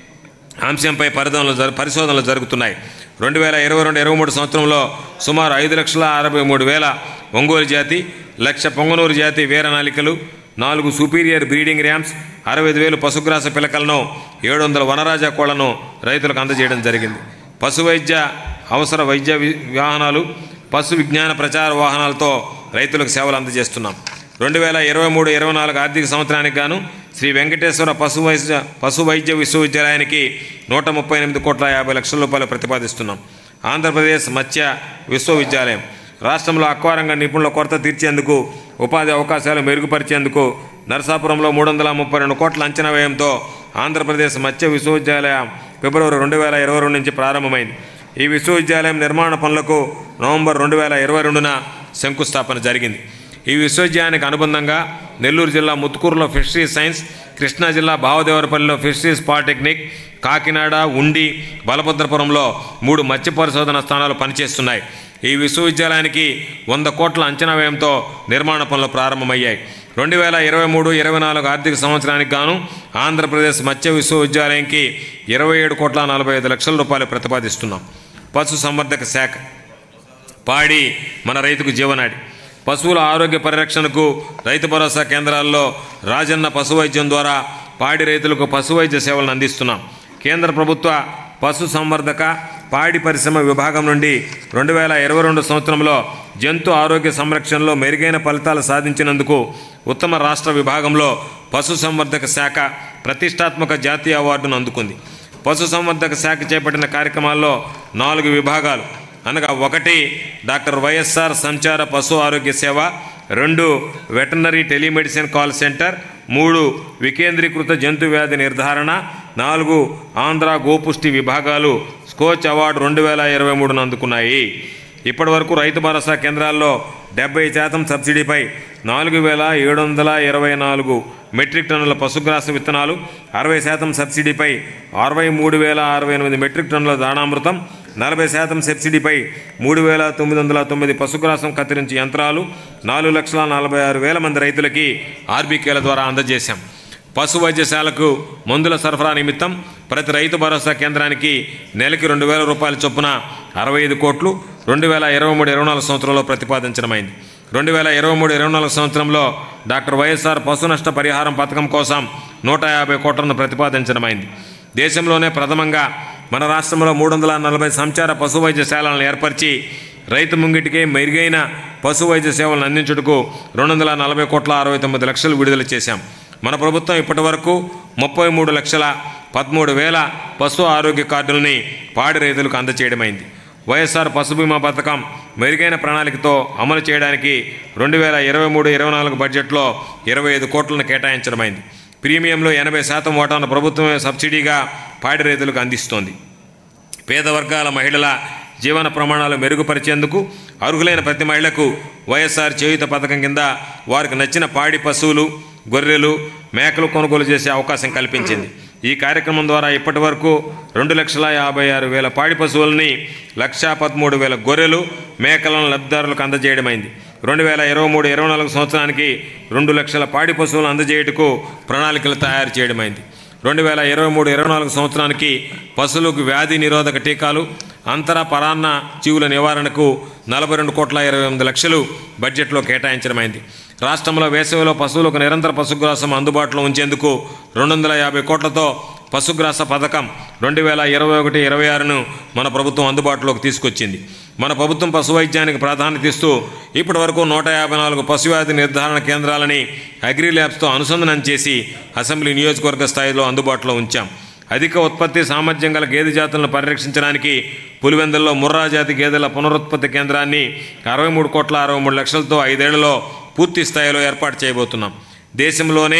అంశంపై పరిధంలో జరు పరిశోధనలు జరుగుతున్నాయి రెండు వేల ఇరవై రెండు ఇరవై మూడు సంవత్సరంలో సుమారు ఐదు లక్షల అరవై మూడు వేల ఒంగోలు జాతి లక్ష పొంగనూరు జాతి వీరనాలికలు నాలుగు సుపీరియర్ బ్రీడింగ్ ర్యామ్స్ అరవై ఐదు వేలు పశుగ్రాస పిలకలను ఏడు వందల వనరాజా కోళ్లను రైతులకు అందజేయడం జరిగింది పశు వైద్య అవసర వైద్య వి- వాహనాలు పశు విజ్ఞాన ప్రచార వాహనాలతో రైతులకు సేవలు అందజేస్తున్నాం రెండు వేల ఇరవై మూడు ఇరవై నాలుగు ఆర్థిక సంవత్సరానికి గాను శ్రీ వెంకటేశ్వర పశు వైద్య పశు వైద్య విశ్వవిద్యాలయానికి నూట ముప్పై ఎనిమిది కోట్ల యాభై లక్షల రూపాయలు ప్రతిపాదిస్తున్నాం ఆంధ్రప్రదేశ్ మత్స్య విశ్వవిద్యాలయం రాష్ట్రంలో అక్వారంగ నిపుణుల కొరత తీర్చేందుకు ఉపాధి అవకాశాలు మెరుగుపరిచేందుకు నరసాపురంలో మూడు వందల ముప్పై రెండు కోట్ల అంచనా వ్యయంతో ఆంధ్రప్రదేశ్ మత్స్య విశ్వవిద్యాలయం ఫిబ్రవరి రెండు వేల ఇరవై రెండు నుంచి ప్రారంభమైంది ఈ విశ్వవిద్యాలయం నిర్మాణ పనులకు నవంబర్ రెండు వేల ఇరవై రెండున శంకుస్థాపన జరిగింది ఈ విశ్వవిద్యాలయానికి అనుబంధంగా నెల్లూరు జిల్లా ముత్తుకూరులో ఫిషరీస్ సైన్స్ కృష్ణా జిల్లా భావదేవరపల్లిలో ఫిషరీస్ పాలిటెక్నిక్ కాకినాడ ఉండి బలభద్రపురంలో మూడు మత్స్య పరిశోధన స్థానాలు పనిచేస్తున్నాయి ఈ విశ్వవిద్యాలయానికి వంద కోట్ల అంచనా వ్యయంతో నిర్మాణ పనులు ప్రారంభమయ్యాయి రెండు వేల ఇరవై మూడు ఇరవై నాలుగు ఆర్థిక సంవత్సరానికి గాను ఆంధ్రప్రదేశ్ మత్స్య విశ్వవిద్యాలయంకి ఇరవై ఏడు కోట్ల నలభై ఐదు లక్షల రూపాయలు ప్రతిపాదిస్తున్నాం పశు సంవర్ధక శాఖ పాడి మన రైతుకు జీవనాడి పశువుల ఆరోగ్య పరిరక్షణకు రైతు భరోసా కేంద్రాల్లో రాజన్న పశు వైద్యం ద్వారా పాడి రైతులకు పశు వైద్య సేవలను అందిస్తున్నాం కేంద్ర ప్రభుత్వ పశు సంవర్ధక పాడి పరిశ్రమ విభాగం నుండి రెండు వేల ఇరవై రెండు సంవత్సరంలో జంతు ఆరోగ్య సంరక్షణలో మెరుగైన ఫలితాలు సాధించినందుకు ఉత్తమ రాష్ట్ర విభాగంలో పశు సంవర్ధక శాఖ ప్రతిష్టాత్మక జాతీయ అవార్డును అందుకుంది పశు సంవర్ధక శాఖ చేపట్టిన కార్యక్రమాల్లో నాలుగు విభాగాలు అనగా ఒకటి డాక్టర్ వైఎస్ఆర్ సంచార పశు ఆరోగ్య సేవ రెండు వెటర్నరీ టెలిమెడిసిన్ కాల్ సెంటర్ మూడు వికేంద్రీకృత జంతు వ్యాధి నిర్ధారణ నాలుగు ఆంధ్ర గోపుష్టి విభాగాలు స్కోచ్ అవార్డు రెండు వేల ఇరవై మూడును అందుకున్నాయి ఇప్పటివరకు రైతు భరోసా కేంద్రాల్లో డెబ్బై శాతం సబ్సిడీపై నాలుగు వేల ఏడు వందల ఇరవై నాలుగు మెట్రిక్ టన్నుల పశుగ్రాస విత్తనాలు అరవై శాతం సబ్సిడీపై అరవై మూడు వేల అరవై ఎనిమిది మెట్రిక్ టన్నుల దాణామృతం నలభై శాతం సబ్సిడీపై మూడు వేల తొమ్మిది వందల తొమ్మిది పశుగ్రాసం కత్తిరించి యంత్రాలు నాలుగు లక్షల నలభై ఆరు వేల మంది రైతులకి ఆర్బీకేల ద్వారా అందజేశాం పశు వైద్యశాలకు మందుల సరఫరా నిమిత్తం ప్రతి రైతు భరోసా కేంద్రానికి నెలకి రెండు వేల రూపాయల చొప్పున అరవై ఐదు కోట్లు రెండు వేల ఇరవై మూడు ఇరవై నాలుగు సంవత్సరంలో ప్రతిపాదించడమైంది రెండు వేల ఇరవై మూడు ఇరవై నాలుగు సంవత్సరంలో డాక్టర్ వైఎస్ఆర్ పశు నష్ట పరిహారం పథకం కోసం నూట యాభై కోట్లను ప్రతిపాదించడమైంది దేశంలోనే ప్రథమంగా మన రాష్ట్రంలో మూడు వందల నలభై సంచార పశు వైద్యశాలను ఏర్పరిచి రైతు ముంగిటికే మెరుగైన పశు వైద్య సేవలను అందించుటకు రెండు వందల నలభై కోట్ల అరవై తొమ్మిది లక్షలు విడుదల చేశాం మన ప్రభుత్వం ఇప్పటి వరకు ముప్పై మూడు లక్షల పదమూడు వేల పశు ఆరోగ్య కార్డులని పాడి రైతులకు అందచేయడమైంది వైఎస్ఆర్ పశు బీమా పథకం మెరుగైన ప్రణాళికతో అమలు చేయడానికి రెండు వేల ఇరవై మూడు ఇరవై నాలుగు బడ్జెట్లో ఇరవై ఐదు కోట్లను కేటాయించడమైంది ప్రీమియంలో ఎనభై శాతం ఓటాను ప్రభుత్వమే సబ్సిడీగా పాడి రైతులకు అందిస్తోంది పేద వర్గాల మహిళల జీవన ప్రమాణాలు మెరుగుపరిచేందుకు అర్హులైన ప్రతి మహిళకు వైఎస్ఆర్ చేయుత పథకం కింద వారికి నచ్చిన పాడి పశువులు గొర్రెలు మేకలు కొనుగోలు చేసే అవకాశం కల్పించింది ఈ కార్యక్రమం ద్వారా ఇప్పటి వరకు రెండు లక్షల యాభై ఆరు వేల పాడి పశువులని లక్షా పదమూడు వేల గొర్రెలు మేకలను లబ్ధిదారులకు అందజేయడమైంది రెండు వేల ఇరవై మూడు ఇరవై నాలుగు సంవత్సరానికి రెండు లక్షల పాడి పశువులను అందజేయుటకు ప్రణాళికలు తయారు చేయడమైంది రెండు వేల ఇరవై మూడు ఇరవై నాలుగు సంవత్సరానికి పశువులకు వ్యాధి నిరోధక టీకాలు అంతర పరాన్న జీవుల నివారణకు నలభై రెండు కోట్ల ఇరవై ఎనిమిది లక్షలు బడ్జెట్లో కేటాయించడమైంది రాష్ట్రంలో వేసవిలో పశువులకు నిరంతర పశుగ్రాసం అందుబాటులో ఉంచేందుకు రెండు వందల యాభై కోట్లతో పశుగ్రాస పథకం రెండు వేల ఇరవై ఒకటి ఇరవై ఆరును మన ప్రభుత్వం అందుబాటులోకి తీసుకొచ్చింది మన ప్రభుత్వం పశు వైద్యానికి ప్రాధాన్యత ఇస్తూ ఇప్పటి వరకు నూట యాభై నాలుగు పశువ్యాధి నిర్ధారణ కేంద్రాలని అగ్రి ల్యాబ్స్తో అనుసంధానం చేసి అసెంబ్లీ నియోజకవర్గ స్థాయిలో అందుబాటులో ఉంచాం అధిక ఉత్పత్తి సామర్థ్యం గల గేదె జాతులను పరిరక్షించడానికి పులివెందుల్లో ముర్రా జాతి గేదెల పునరుత్పత్తి కేంద్రాన్ని అరవై మూడు కోట్ల అరవై మూడు లక్షలతో ఐదేళ్లలో పూర్తి స్థాయిలో ఏర్పాటు చేయబోతున్నాం దేశంలోనే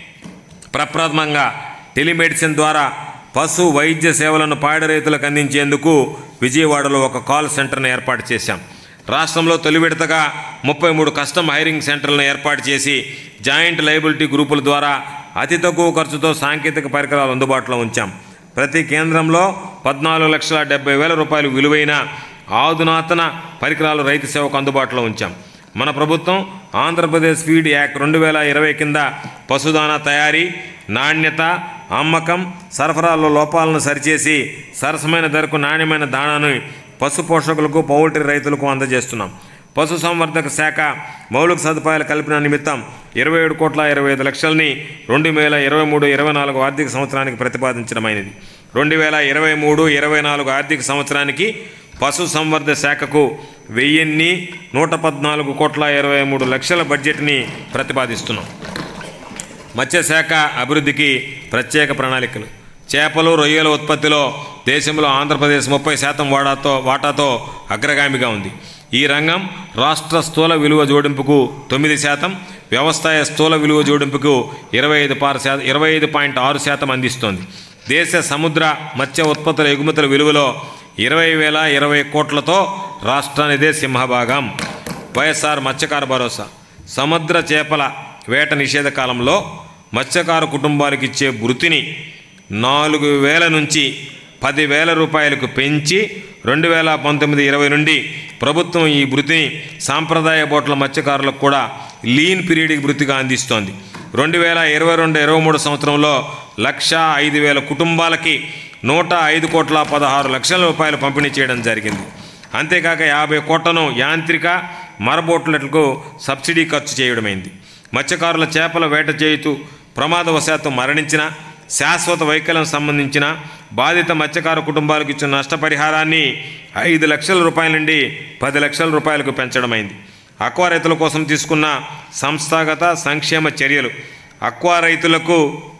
ప్రప్రథమంగా టెలిమెడిసిన్ ద్వారా పశు వైద్య సేవలను పాడి రైతులకు అందించేందుకు విజయవాడలో ఒక కాల్ సెంటర్ను ఏర్పాటు చేశాం రాష్ట్రంలో తొలి విడతగా ముప్పై మూడు కస్టమ్ హైరింగ్ సెంటర్లను ఏర్పాటు చేసి జాయింట్ లైబిలిటీ గ్రూపుల ద్వారా అతి తక్కువ ఖర్చుతో సాంకేతిక పరికరాలు అందుబాటులో ఉంచాం ప్రతి కేంద్రంలో పద్నాలుగు లక్షల డెబ్బై వేల రూపాయలు విలువైన ఆధునాతన పరికరాలు రైతు సేవకు అందుబాటులో ఉంచాం మన ప్రభుత్వం ఆంధ్రప్రదేశ్ ఫీడ్ యాక్ట్ రెండు వేల ఇరవై కింద పశుదానా తయారీ నాణ్యత అమ్మకం సరఫరాలో లోపాలను సరిచేసి సరసమైన ధరకు నాణ్యమైన దాణాను పశు పోషకులకు పౌల్ట్రీ రైతులకు అందజేస్తున్నాం పశు సంవర్ధక శాఖ మౌలిక సదుపాయాల కల్పన నిమిత్తం ఇరవై ఏడు కోట్ల ఇరవై ఐదు లక్షల్ని రెండు వేల ఇరవై మూడు ఇరవై నాలుగు ఆర్థిక సంవత్సరానికి ప్రతిపాదించడమైనది రెండు వేల ఇరవై మూడు ఇరవై నాలుగు ఆర్థిక సంవత్సరానికి పశు సంవర్ధ శాఖకు వెయ్యిన్ని నూట పద్నాలుగు కోట్ల ఇరవై మూడు లక్షల బడ్జెట్ని ప్రతిపాదిస్తున్నాం మత్స్యశాఖ అభివృద్ధికి ప్రత్యేక ప్రణాళికలు చేపలు రొయ్యల ఉత్పత్తిలో దేశంలో ఆంధ్రప్రదేశ్ ముప్పై శాతం వాటాతో వాటాతో అగ్రగామిగా ఉంది ఈ రంగం రాష్ట్ర స్థూల విలువ జోడింపుకు తొమ్మిది శాతం వ్యవసాయ స్థూల విలువ జోడింపుకు ఇరవై ఐదు పారు శాతం ఇరవై ఐదు పాయింట్ ఆరు శాతం అందిస్తోంది దేశ సముద్ర మత్స్య ఉత్పత్తుల ఎగుమతుల విలువలో ఇరవై వేల ఇరవై కోట్లతో రాష్ట్రానిదే సింహభాగం వైఎస్ఆర్ మత్స్యకార భరోసా సముద్ర చేపల వేట నిషేధ కాలంలో మత్స్యకార కుటుంబాలకు ఇచ్చే వృత్తిని నాలుగు వేల నుంచి పదివేల రూపాయలకు పెంచి రెండు వేల పంతొమ్మిది ఇరవై నుండి ప్రభుత్వం ఈ వృత్తిని సాంప్రదాయ బోట్ల మత్స్యకారులకు కూడా లీన్ పీరియడ్కి వృత్తిగా అందిస్తోంది రెండు వేల ఇరవై రెండు ఇరవై మూడు సంవత్సరంలో లక్ష ఐదు వేల కుటుంబాలకి నూట ఐదు కోట్ల పదహారు లక్షల రూపాయలు పంపిణీ చేయడం జరిగింది అంతేకాక యాభై కోట్లను యాంత్రిక మరబోట్లకు సబ్సిడీ ఖర్చు చేయడమైంది మత్స్యకారుల చేపల వేట చేయుతూ ప్రమాదవశాత్తు మరణించిన శాశ్వత వైకల్యం సంబంధించిన బాధిత మత్స్యకార కుటుంబాలకు ఇచ్చిన నష్టపరిహారాన్ని ఐదు లక్షల రూపాయల నుండి పది లక్షల రూపాయలకు పెంచడమైంది అక్వా రైతుల కోసం తీసుకున్న సంస్థాగత సంక్షేమ చర్యలు అక్వా రైతులకు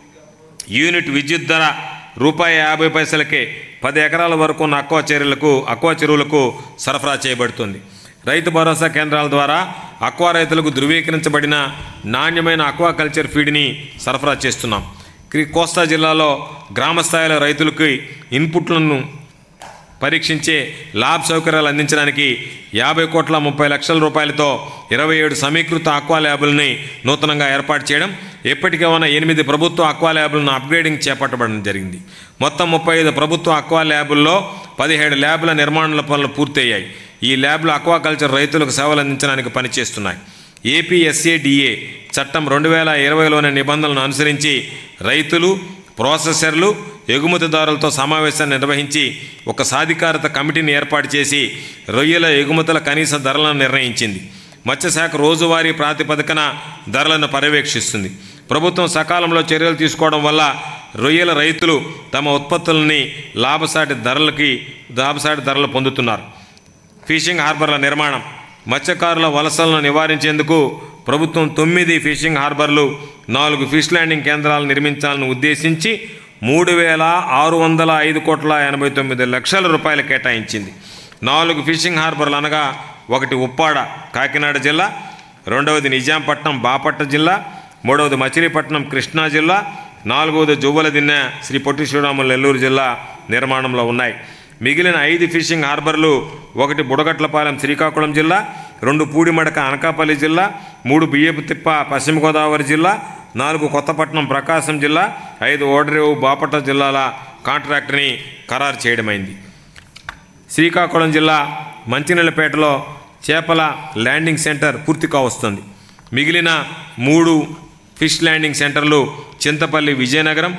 యూనిట్ విద్యుత్ ధర రూపాయి యాభై పైసలకే పది ఎకరాల వరకు ఉన్న అక్వా చర్యలకు అక్వా చెరువులకు సరఫరా చేయబడుతుంది రైతు భరోసా కేంద్రాల ద్వారా అక్వా రైతులకు ధృవీకరించబడిన నాణ్యమైన అక్వా కల్చర్ ఫీడ్ని సరఫరా చేస్తున్నాం క్రి కోస్తా జిల్లాలో గ్రామ స్థాయిలో రైతులకి ఇన్పుట్లను పరీక్షించే ల్యాబ్ సౌకర్యాలు అందించడానికి యాభై కోట్ల ముప్పై లక్షల రూపాయలతో ఇరవై ఏడు సమీకృత ఆక్వా ల్యాబుల్ని నూతనంగా ఏర్పాటు చేయడం ఇప్పటికే ఉన్న ఎనిమిది ప్రభుత్వ ఆక్వా ల్యాబులను అప్గ్రేడింగ్ చేపట్టబడడం జరిగింది మొత్తం ముప్పై ఐదు ప్రభుత్వ ఆక్వా ల్యాబుల్లో పదిహేడు ల్యాబుల నిర్మాణాల పనులు పూర్తయ్యాయి ఈ ల్యాబ్లు ఆక్వాకల్చర్ రైతులకు సేవలు అందించడానికి పనిచేస్తున్నాయి ఏపీఎస్ఏడిఏ చట్టం రెండు వేల ఇరవైలోని నిబంధనలను అనుసరించి రైతులు ప్రాసెసర్లు ఎగుమతిదారులతో సమావేశాన్ని నిర్వహించి ఒక సాధికారత కమిటీని ఏర్పాటు చేసి రొయ్యల ఎగుమతుల కనీస ధరలను నిర్ణయించింది మత్స్యశాఖ రోజువారీ ప్రాతిపదికన ధరలను పర్యవేక్షిస్తుంది ప్రభుత్వం సకాలంలో చర్యలు తీసుకోవడం వల్ల రొయ్యల రైతులు తమ ఉత్పత్తులని లాభసాటి ధరలకి లాభసాటి ధరలు పొందుతున్నారు ఫిషింగ్ హార్బర్ల నిర్మాణం మత్స్యకారుల వలసలను నివారించేందుకు ప్రభుత్వం తొమ్మిది ఫిషింగ్ హార్బర్లు నాలుగు ఫిష్ ల్యాండింగ్ కేంద్రాలు నిర్మించాలని ఉద్దేశించి మూడు వేల ఆరు వందల ఐదు కోట్ల ఎనభై తొమ్మిది లక్షల రూపాయలు కేటాయించింది నాలుగు ఫిషింగ్ హార్బర్లు అనగా ఒకటి ఉప్పాడ కాకినాడ జిల్లా రెండవది నిజాంపట్నం బాపట్ల జిల్లా మూడవది మచిలీపట్నం కృష్ణా జిల్లా నాలుగవది జువ్వలదిన్నె శ్రీ పొట్టి శ్రీరాములు నెల్లూరు జిల్లా నిర్మాణంలో ఉన్నాయి మిగిలిన ఐదు ఫిషింగ్ హార్బర్లు ఒకటి బుడగట్లపాలెం శ్రీకాకుళం జిల్లా రెండు పూడిమడక అనకాపల్లి జిల్లా మూడు బియ్యపు తిప్ప పశ్చిమ గోదావరి జిల్లా నాలుగు కొత్తపట్నం ప్రకాశం జిల్లా ఐదు ఓడరేవు బాపట్ల జిల్లాల కాంట్రాక్ట్ని ఖరారు చేయడమైంది శ్రీకాకుళం జిల్లా మంచినీళ్ళపేటలో చేపల ల్యాండింగ్ సెంటర్ పూర్తి కావస్తుంది మిగిలిన మూడు ఫిష్ ల్యాండింగ్ సెంటర్లు చింతపల్లి విజయనగరం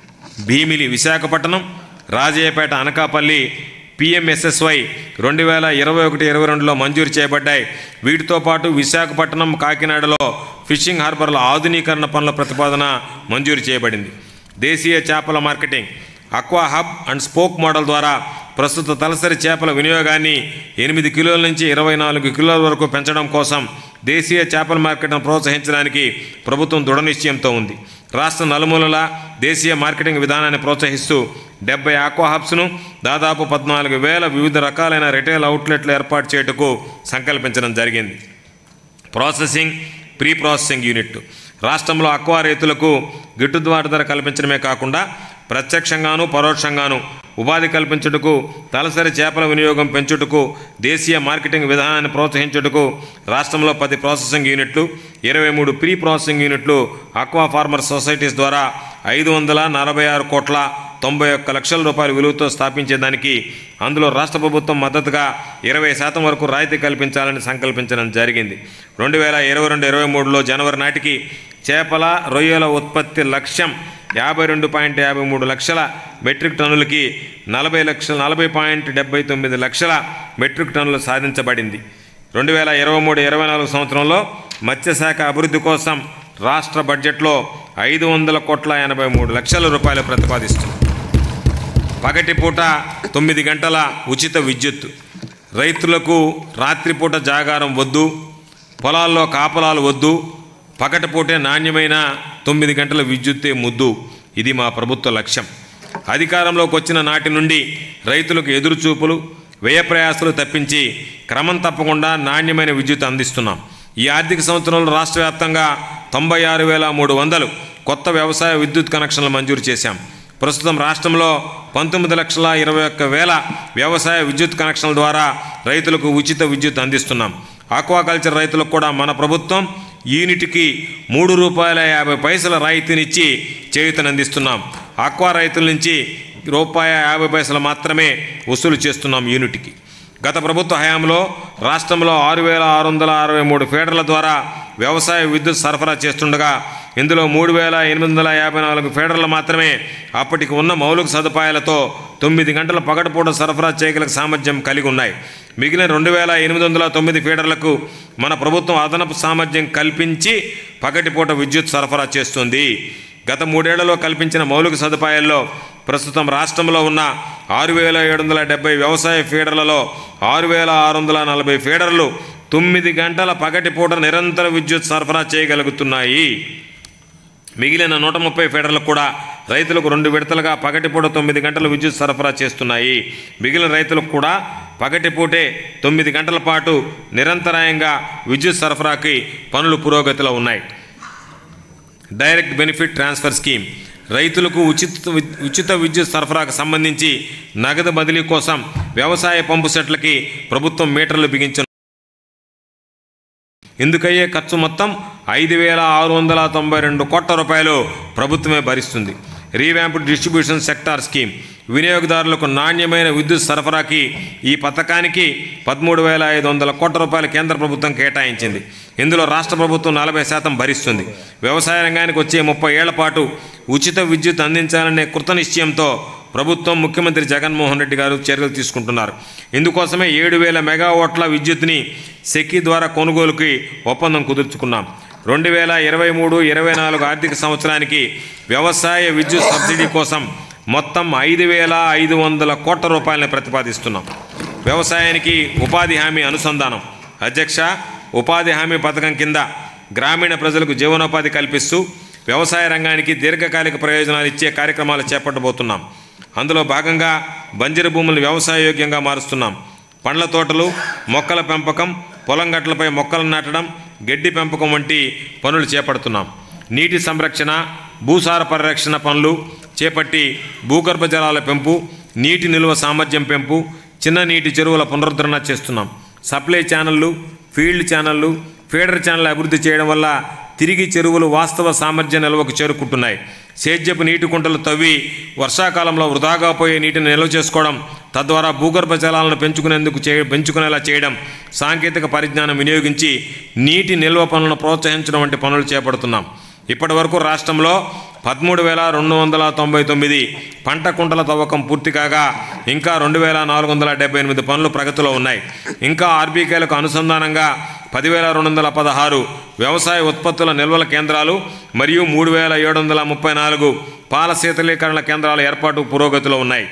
భీమిలి విశాఖపట్నం రాజయ్యపేట అనకాపల్లి పిఎంఎస్ఎస్వై రెండు వేల ఇరవై ఒకటి ఇరవై రెండులో మంజూరు చేయబడ్డాయి వీటితో పాటు విశాఖపట్నం కాకినాడలో ఫిషింగ్ హార్బర్ల ఆధునీకరణ పనుల ప్రతిపాదన మంజూరు చేయబడింది దేశీయ చేపల marketing aqua hub and spoke model ద్వారా ప్రస్తుత తలసరి చేపల వినియోగాన్ని ఎనిమిది కిలోల నుంచి ఇరవై నాలుగు కిలోల వరకు పెంచడం కోసం దేశీయ చేపల మార్కెట్ను ప్రోత్సహించడానికి ప్రభుత్వం దృఢ నిశ్చయంతో ఉంది రాష్ట్ర నలుమూలల దేశీయ మార్కెటింగ్ విధానాన్ని ప్రోత్సహిస్తూ డెబ్బై ఆక్వా హబ్స్ను దాదాపు పద్నాలుగు వేల వివిధ రకాలైన రిటైల్ అవుట్లెట్లు ఏర్పాటు చేయుటకు సంకల్పించడం జరిగింది ప్రాసెసింగ్ ప్రీ ప్రాసెసింగ్ యూనిట్ రాష్ట్రంలో అక్వా రైతులకు గిట్టుబాటు ధర కల్పించడమే కాకుండా ప్రత్యక్షంగాను పరోక్షంగాను ఉపాధి కల్పించుటకు తలసరి చేపల వినియోగం పెంచుటకు దేశీయ మార్కెటింగ్ విధానాన్ని ప్రోత్సహించుటకు రాష్ట్రంలో పది ప్రాసెసింగ్ యూనిట్లు ఇరవై మూడు ప్రీ ప్రాసెసింగ్ యూనిట్లు అక్వా ఫార్మర్ సొసైటీస్ ద్వారా ఐదు వందల నలభై ఆరు కోట్ల తొంభై ఒక్క లక్షల రూపాయల విలువతో స్థాపించేదానికి అందులో రాష్ట్ర ప్రభుత్వం మద్దతుగా ఇరవై శాతం వరకు రాయితీ కల్పించాలని సంకల్పించడం జరిగింది రెండు వేల ఇరవై రెండు ఇరవై మూడులో జనవరి నాటికి చేపల రొయ్యల ఉత్పత్తి లక్ష్యం యాభై రెండు పాయింట్ యాభై మూడు లక్షల మెట్రిక్ టన్నులకి నలభై లక్షల నలభై పాయింట్ డెబ్బై తొమ్మిది లక్షల మెట్రిక్ టన్నులు సాధించబడింది రెండు వేల ఇరవై మూడు ఇరవై నాలుగు సంవత్సరంలో మత్స్యశాఖ అభివృద్ధి కోసం రాష్ట్ర బడ్జెట్లో ఐదు వందల కోట్ల ఎనభై మూడు లక్షల రూపాయలు ప్రతిపాదిస్తుంది పగటిపూట తొమ్మిది గంటల ఉచిత విద్యుత్ రైతులకు రాత్రిపూట జాగారం వద్దు పొలాల్లో కాపలాలు వద్దు పగటిపూటే నాణ్యమైన తొమ్మిది గంటల విద్యుత్తే ముద్దు ఇది మా ప్రభుత్వ లక్ష్యం అధికారంలోకి వచ్చిన నాటి నుండి రైతులకు ఎదురుచూపులు వ్యయ ప్రయాసాలు తప్పించి క్రమం తప్పకుండా నాణ్యమైన విద్యుత్ అందిస్తున్నాం ఈ ఆర్థిక సంవత్సరంలో రాష్ట్ర వ్యాప్తంగా తొంభై ఆరు వేల మూడు వందలు కొత్త వ్యవసాయ విద్యుత్ కనెక్షన్లు మంజూరు చేశాం ప్రస్తుతం రాష్ట్రంలో పంతొమ్మిది లక్షల ఇరవై ఒక్క వేల వ్యవసాయ విద్యుత్ కనెక్షన్ల ద్వారా రైతులకు ఉచిత విద్యుత్ అందిస్తున్నాం ఆక్వాకల్చర్ రైతులకు కూడా మన ప్రభుత్వం యూనిట్కి మూడు రూపాయల యాభై పైసల రాయితీనిచ్చి చేయూతనందిస్తున్నాం ఆక్వా రైతుల నుంచి రూపాయ యాభై పైసలు మాత్రమే వసూలు చేస్తున్నాం యూనిట్కి గత ప్రభుత్వ హయాంలో రాష్ట్రంలో ఆరు వేల ఆరు వందల అరవై మూడు ఫీడర్ల ద్వారా వ్యవసాయ విద్యుత్ సరఫరా చేస్తుండగా ఇందులో మూడు వేల ఎనిమిది వందల యాభై నాలుగు ఫీడర్లు మాత్రమే అప్పటికి ఉన్న మౌలిక సదుపాయాలతో తొమ్మిది గంటల పగటిపూట సరఫరా చేయగల సామర్థ్యం కలిగి ఉన్నాయి మిగిలిన రెండు వేల ఎనిమిది వందల తొమ్మిది ఫీడర్లకు మన ప్రభుత్వం అదనపు సామర్థ్యం కల్పించి పగటిపూట విద్యుత్ సరఫరా చేస్తుంది గత మూడేళ్లలో కల్పించిన మౌలిక సదుపాయాల్లో ప్రస్తుతం రాష్ట్రంలో ఉన్న ఆరు వేల ఏడు వందల డెబ్బై వ్యవసాయ ఫీడర్లలో ఆరు వేల ఆరు వందల నలభై ఫీడర్లు తొమ్మిది గంటల పగటిపూట నిరంతర విద్యుత్ సరఫరా చేయగలుగుతున్నాయి మిగిలిన నూట ముప్పై ఫీడర్లు కూడా రైతులకు రెండు విడతలుగా పగటిపూట తొమ్మిది గంటల విద్యుత్ సరఫరా చేస్తున్నాయి మిగిలిన రైతులకు కూడా పగటిపూటే తొమ్మిది గంటల పాటు నిరంతరాయంగా విద్యుత్ సరఫరాకి పనులు పురోగతిలో ఉన్నాయి డైరెక్ట్ బెనిఫిట్ ట్రాన్స్ఫర్ స్కీమ్ రైతులకు ఉచిత ఉచిత విద్యుత్ సరఫరాకు సంబంధించి నగదు బదిలీ కోసం వ్యవసాయ పంపు సెట్లకి ప్రభుత్వం మీటర్లు బిగించను ఇందుకయ్యే ఖర్చు మొత్తం ఐదు వేల ఆరు వందల తొంభై రెండు కోట్ల రూపాయలు ప్రభుత్వమే భరిస్తుంది రీవ్యాంప్డ్ డిస్ట్రిబ్యూషన్ సెక్టార్ స్కీమ్ వినియోగదారులకు నాణ్యమైన విద్యుత్ సరఫరాకి ఈ పథకానికి పదమూడు వేల ఐదు వందల కోట్ల రూపాయలు కేంద్ర ప్రభుత్వం కేటాయించింది ఇందులో రాష్ట్ర ప్రభుత్వం నలభై శాతం భరిస్తుంది వ్యవసాయ రంగానికి వచ్చే ముప్పై ఏళ్ల పాటు ఉచిత విద్యుత్ అందించాలనే కృత నిశ్చయంతో ప్రభుత్వం ముఖ్యమంత్రి జగన్మోహన్ రెడ్డి గారు చర్యలు తీసుకుంటున్నారు ఇందుకోసమే ఏడు వేల మెగావాట్ల విద్యుత్ని సెక్కి ద్వారా కొనుగోలుకి ఒప్పందం కుదుర్చుకున్నాం రెండు వేల ఇరవై మూడు ఇరవై నాలుగు ఆర్థిక సంవత్సరానికి వ్యవసాయ విద్యుత్ సబ్సిడీ కోసం మొత్తం ఐదు వేల ఐదు వందల కోట్ల రూపాయలను ప్రతిపాదిస్తున్నాం వ్యవసాయానికి ఉపాధి హామీ అనుసంధానం అధ్యక్ష ఉపాధి హామీ పథకం కింద గ్రామీణ ప్రజలకు జీవనోపాధి కల్పిస్తూ వ్యవసాయ రంగానికి దీర్ఘకాలిక ప్రయోజనాలు ఇచ్చే కార్యక్రమాలు చేపట్టబోతున్నాం అందులో భాగంగా బంజరు భూములు వ్యవసాయయోగ్యంగా మారుస్తున్నాం పండ్ల తోటలు మొక్కల పెంపకం పొలం గట్లపై మొక్కలు నాటడం గడ్డి పెంపకం వంటి పనులు చేపడుతున్నాం నీటి సంరక్షణ భూసార పరిరక్షణ పనులు చేపట్టి భూగర్భ జలాల పెంపు నీటి నిల్వ సామర్థ్యం పెంపు చిన్న నీటి చెరువుల పునరుద్ధరణ చేస్తున్నాం సప్లై ఛానళ్ళు ఫీల్డ్ ఛానళ్ళు ఫీడర్ ఛానల్ అభివృద్ధి చేయడం వల్ల తిరిగి చెరువులు వాస్తవ సామర్థ్య నిల్వకు చేరుకుంటున్నాయి సేద్యపు నీటి కుంటలు తవ్వి వర్షాకాలంలో వృధాగా పోయే నీటిని నిల్వ చేసుకోవడం తద్వారా భూగర్భ జలాలను పెంచుకునేందుకు చే పెంచుకునేలా చేయడం సాంకేతిక పరిజ్ఞానం వినియోగించి నీటి నిల్వ పనులను ప్రోత్సహించడం వంటి పనులు చేపడుతున్నాం ఇప్పటి వరకు రాష్ట్రంలో పదమూడు వేల రెండు వందల తొంభై తొమ్మిది పంట కుంటల తవ్వకం పూర్తి కాగా ఇంకా రెండు వేల నాలుగు వందల డెబ్బై ఎనిమిది పనులు ప్రగతిలో ఉన్నాయి ఇంకా ఆర్బీకేలకు అనుసంధానంగా పదివేల రెండు వందల పదహారు వ్యవసాయ ఉత్పత్తుల నిల్వల కేంద్రాలు మరియు మూడు వేల ఏడు వందల ముప్పై నాలుగు పాల శీతలీకరణ కేంద్రాల ఏర్పాటు పురోగతిలో ఉన్నాయి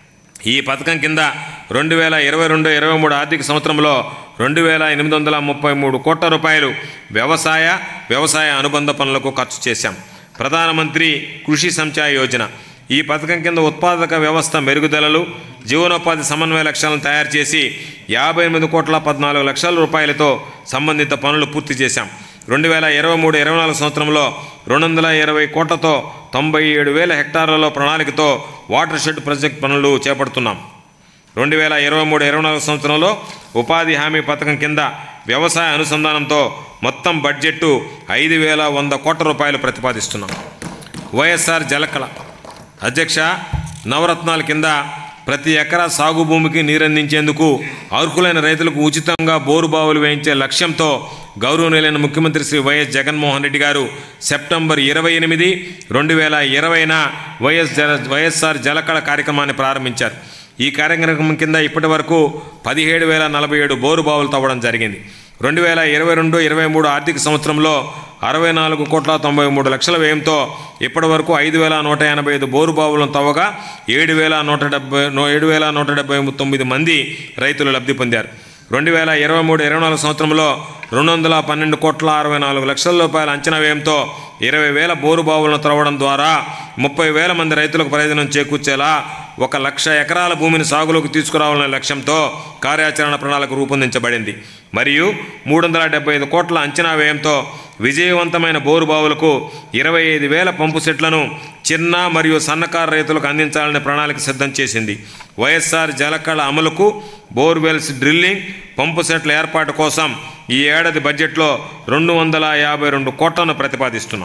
ఈ పథకం కింద రెండు వేల ఇరవై రెండు ఇరవై మూడు ఆర్థిక సంవత్సరంలో రెండు వేల ఎనిమిది వందల ముప్పై మూడు కోట్ల రూపాయలు వ్యవసాయ వ్యవసాయ అనుబంధ పనులకు ఖర్చు చేశాం ప్రధానమంత్రి కృషి సంచయ్ యోజన ఈ పథకం కింద ఉత్పాదక వ్యవస్థ మెరుగుదలలు జీవనోపాధి సమన్వయ లక్ష్యాలను తయారు చేసి యాభై ఎనిమిది కోట్ల పద్నాలుగు లక్షల రూపాయలతో సంబంధిత పనులు పూర్తి చేశాం రెండు వేల ఇరవై మూడు ఇరవై నాలుగు సంవత్సరంలో రెండు వందల ఇరవై కోట్లతో తొంభై ఏడు వేల హెక్టార్లలో ప్రణాళికతో వాటర్ షెడ్ ప్రాజెక్ట్ పనులు చేపడుతున్నాం రెండు వేల ఇరవై మూడు ఇరవై నాలుగు సంవత్సరంలో ఉపాధి హామీ పథకం కింద వ్యవసాయ అనుసంధానంతో మొత్తం బడ్జెట్టు ఐదు వేల వంద కోట్ల రూపాయలు ప్రతిపాదిస్తున్నాం వైఎస్ఆర్ జలకళ అధ్యక్ష నవరత్నాల కింద ప్రతి ఎకరా సాగు భూమికి నీరందించేందుకు అర్హులైన రైతులకు ఉచితంగా బోరు బావులు వేయించే లక్ష్యంతో గౌరవనీయులైన ముఖ్యమంత్రి శ్రీ వైఎస్ జగన్మోహన్ రెడ్డి గారు సెప్టెంబర్ ఇరవై ఎనిమిది రెండు వేల ఇరవైన వైఎస్ జల వైఎస్ఆర్ జలకళ కార్యక్రమాన్ని ప్రారంభించారు ఈ కార్యక్రమం కింద ఇప్పటి వరకు పదిహేడు వేల నలభై ఏడు బోరు బావులు తవ్వడం జరిగింది రెండు వేల ఇరవై రెండు ఇరవై మూడు ఆర్థిక సంవత్సరంలో అరవై నాలుగు కోట్ల తొంభై మూడు లక్షల వ్యయంతో ఇప్పటి వరకు ఐదు వేల నూట ఎనభై ఐదు బోరు బావులను తవ్వగా ఏడు వేల నూట డెబ్బై ఏడు వేల నూట డెబ్బై తొమ్మిది మంది రైతులు లబ్ధి పొందారు రెండు వేల ఇరవై మూడు ఇరవై నాలుగు సంవత్సరంలో రెండు వందల పన్నెండు కోట్ల అరవై నాలుగు లక్షల రూపాయల అంచనా వ్యయంతో ఇరవై వేల బోరు బావులను త్రవ్వడం ద్వారా ముప్పై వేల మంది రైతులకు ప్రయోజనం చేకూర్చేలా ఒక లక్ష ఎకరాల భూమిని సాగులోకి తీసుకురావాలనే లక్ష్యంతో కార్యాచరణ ప్రణాళిక రూపొందించబడింది మరియు మూడు వందల డెబ్బై ఐదు కోట్ల అంచనా వ్యయంతో విజయవంతమైన బోరు బావులకు ఇరవై ఐదు వేల పంపు సెట్లను చిన్న మరియు సన్నకారు రైతులకు అందించాలనే ప్రణాళిక సిద్ధం చేసింది వైఎస్ఆర్ జలకళ అమలుకు బోర్వెల్స్ డ్రిల్లింగ్ పంపు సెట్ల ఏర్పాటు కోసం ఈ ఏడాది బడ్జెట్లో రెండు వందల యాభై రెండు కోట్లను ప్రతిపాదిస్తున్నాం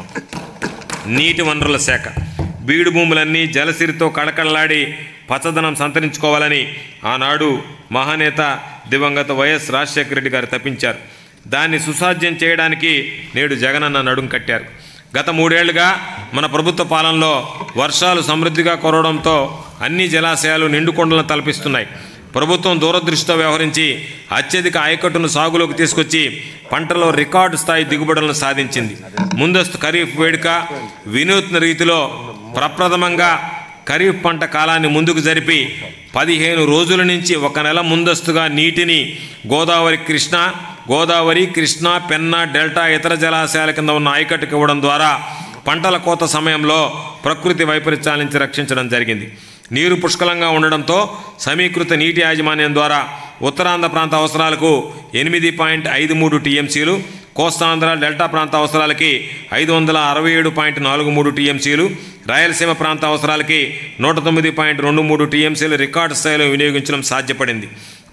నీటి వనరుల శాఖ బీడు భూములన్నీ జలసిరితో కళకళలాడి పచ్చదనం సంతరించుకోవాలని ఆనాడు మహానేత దివంగత వైఎస్ రాజశేఖర రెడ్డి గారు తప్పించారు దాన్ని సుసాధ్యం చేయడానికి నేడు జగనన్న నడుం కట్టారు గత మూడేళ్లుగా మన ప్రభుత్వ పాలనలో వర్షాలు సమృద్ధిగా కురవడంతో అన్ని జలాశయాలు నిండుకొండలను తలపిస్తున్నాయి ప్రభుత్వం దూరదృష్టితో వ్యవహరించి అత్యధిక ఆయకట్టును సాగులోకి తీసుకొచ్చి పంటలో రికార్డు స్థాయి దిగుబడులను సాధించింది ముందస్తు ఖరీఫ్ వేడుక వినూత్న రీతిలో ప్రప్రథమంగా ఖరీఫ్ పంట కాలాన్ని ముందుకు జరిపి పదిహేను రోజుల నుంచి ఒక నెల ముందస్తుగా నీటిని గోదావరి కృష్ణ గోదావరి కృష్ణ పెన్నా డెల్టా ఇతర జలాశయాల కింద ఉన్న ఆయకట్టుకు ఇవ్వడం ద్వారా పంటల కోత సమయంలో ప్రకృతి వైపరీత్యాల నుంచి రక్షించడం జరిగింది నీరు పుష్కలంగా ఉండడంతో సమీకృత నీటి యాజమాన్యం ద్వారా ఉత్తరాంధ్ర ప్రాంత అవసరాలకు ఎనిమిది పాయింట్ ఐదు మూడు టీఎంసీలు కోస్తాంధ్ర డెల్టా ప్రాంత అవసరాలకి ఐదు వందల అరవై ఏడు పాయింట్ నాలుగు మూడు టీఎంసీలు రాయలసీమ ప్రాంత అవసరాలకి నూట తొమ్మిది పాయింట్ రెండు మూడు టీఎంసీలు రికార్డు స్థాయిలో వినియోగించడం సాధ్యపడింది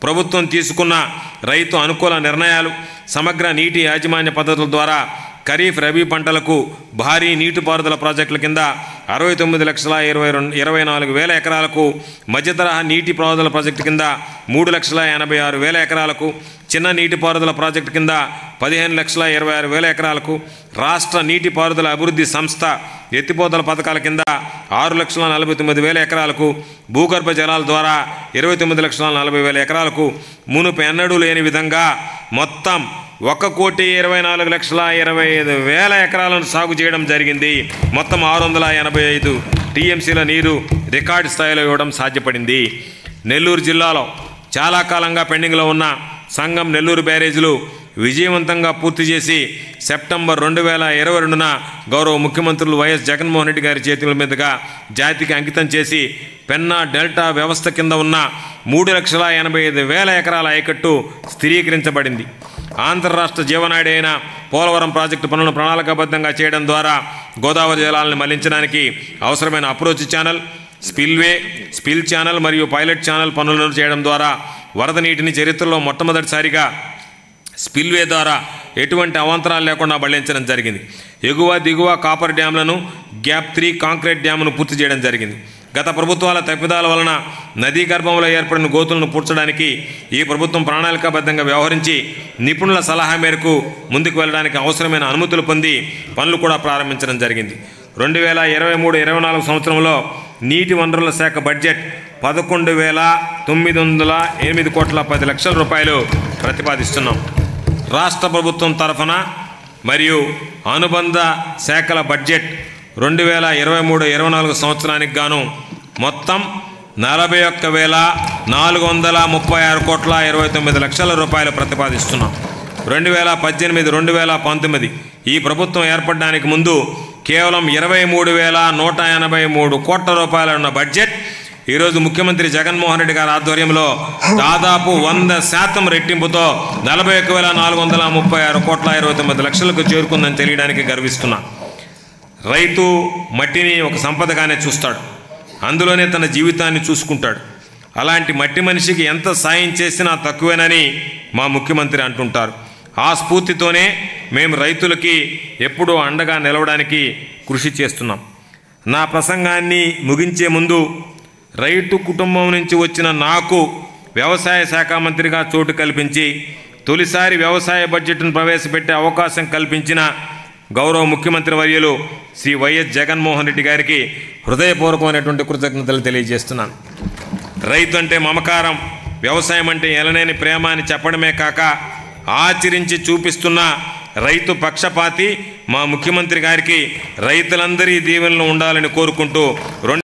ప్రభుత్వం తీసుకున్న రైతు అనుకూల నిర్ణయాలు సమగ్ర నీటి యాజమాన్య పద్ధతుల ద్వారా ఖరీఫ్ రబీ పంటలకు భారీ నీటిపారుదల ప్రాజెక్టుల కింద అరవై తొమ్మిది లక్షల ఇరవై రెండు ఇరవై నాలుగు వేల ఎకరాలకు మధ్యతరహా నీటి పారుదల ప్రాజెక్టు కింద మూడు లక్షల ఎనభై ఆరు వేల ఎకరాలకు చిన్న నీటిపారుదల ప్రాజెక్టు కింద పదిహేను లక్షల ఇరవై ఆరు వేల ఎకరాలకు రాష్ట్ర నీటిపారుదల అభివృద్ధి సంస్థ ఎత్తిపోతల పథకాల కింద ఆరు లక్షల నలభై తొమ్మిది వేల ఎకరాలకు భూగర్భ జలాల ద్వారా ఇరవై తొమ్మిది లక్షల నలభై వేల ఎకరాలకు మునుపు ఎన్నడూ లేని విధంగా మొత్తం ఒక కోటి ఇరవై నాలుగు లక్షల ఇరవై ఐదు వేల ఎకరాలను సాగు చేయడం జరిగింది మొత్తం ఆరు వందల ఎనభై ఐదు టీఎంసీల నీరు రికార్డు స్థాయిలో ఇవ్వడం సాధ్యపడింది నెల్లూరు జిల్లాలో చాలా కాలంగా పెండింగ్లో ఉన్న సంఘం నెల్లూరు బ్యారేజీలు విజయవంతంగా పూర్తి చేసి సెప్టెంబర్ రెండు వేల ఇరవై రెండున గౌరవ ముఖ్యమంత్రులు వైఎస్ జగన్మోహన్ రెడ్డి గారి చేతుల మీదుగా జాతికి అంకితం చేసి పెన్నా డెల్టా వ్యవస్థ కింద ఉన్న మూడు లక్షల ఎనభై ఐదు వేల ఎకరాల ఆయకట్టు స్థిరీకరించబడింది ఆంధ్ర రాష్ట్ర జీవనాడి అయిన పోలవరం ప్రాజెక్టు పనులను ప్రణాళికాబద్ధంగా చేయడం ద్వారా గోదావరి జలాలను మళ్లించడానికి అవసరమైన approach channel spillway spill channel మరియు పైలట్ ఛానల్ పనులను చేయడం ద్వారా వరద నీటిని చరిత్రలో మొట్టమొదటిసారిగా స్పిల్వే ద్వారా ఎటువంటి అవాంతరాలు లేకుండా మళ్లించడం జరిగింది ఎగువ దిగువ కాపర్ డ్యాంలను గ్యాప్ త్రీ కాంక్రీట్ డ్యామును పూర్తి చేయడం జరిగింది గత ప్రభుత్వాల తప్పిదాల వలన నదీ గర్భంలో ఏర్పడిన గోతులను పూడ్చడానికి ఈ ప్రభుత్వం ప్రణాళికాబద్ధంగా వ్యవహరించి నిపుణుల సలహా మేరకు ముందుకు వెళ్ళడానికి అవసరమైన అనుమతులు పొంది పనులు కూడా ప్రారంభించడం జరిగింది రెండు వేల ఇరవై మూడు ఇరవై నాలుగు సంవత్సరంలో నీటి వనరుల శాఖ బడ్జెట్ పదకొండు వేల తొమ్మిది వందల ఎనిమిది కోట్ల పది లక్షల రూపాయలు ప్రతిపాదిస్తున్నాం రాష్ట్ర ప్రభుత్వం తరఫున మరియు అనుబంధ శాఖల బడ్జెట్ రెండు వేల ఇరవై మూడు ఇరవై నాలుగు సంవత్సరానికి గాను మొత్తం నలభై ఒక్క వేల నాలుగు వందల ముప్పై ఆరు కోట్ల ఇరవై తొమ్మిది లక్షల రూపాయలు ప్రతిపాదిస్తున్నాం రెండు వేల పద్దెనిమిది రెండు వేల పంతొమ్మిది ఈ ప్రభుత్వం ఏర్పడడానికి ముందు కేవలం ఇరవై మూడు వేల నూట ఎనభై మూడు కోట్ల రూపాయలు ఉన్న బడ్జెట్ ఈరోజు ముఖ్యమంత్రి జగన్మోహన్ రెడ్డి గారి ఆధ్వర్యంలో దాదాపు వంద శాతం రెట్టింపుతో నలభై ఒక్క వేల నాలుగు వందల ముప్పై ఆరు కోట్ల ఇరవై తొమ్మిది లక్షలకు చేరుకుందని తెలియడానికి గర్విస్తున్నా రైతు మట్టిని ఒక సంపదగానే చూస్తాడు అందులోనే తన జీవితాన్ని చూసుకుంటాడు అలాంటి మట్టి మనిషికి ఎంత సాయం చేసినా తక్కువేనని మా ముఖ్యమంత్రి అంటుంటారు ఆ స్ఫూర్తితోనే మేము రైతులకి ఎప్పుడూ అండగా నిలవడానికి కృషి చేస్తున్నాం నా ప్రసంగాన్ని ముగించే ముందు రైతు కుటుంబం నుంచి వచ్చిన నాకు వ్యవసాయ శాఖ మంత్రిగా చోటు కల్పించి తొలిసారి వ్యవసాయ బడ్జెట్ను ప్రవేశపెట్టే అవకాశం కల్పించిన గౌరవ ముఖ్యమంత్రి వర్యులు శ్రీ వైఎస్ జగన్మోహన్ రెడ్డి గారికి హృదయపూర్వకమైనటువంటి కృతజ్ఞతలు తెలియజేస్తున్నాను రైతు అంటే మమకారం వ్యవసాయం అంటే ఎలనేని ప్రేమ అని చెప్పడమే కాక ఆచరించి చూపిస్తున్న రైతు పక్షపాతి మా ముఖ్యమంత్రి గారికి రైతులందరి దీవెనలు ఉండాలని కోరుకుంటూ రెండు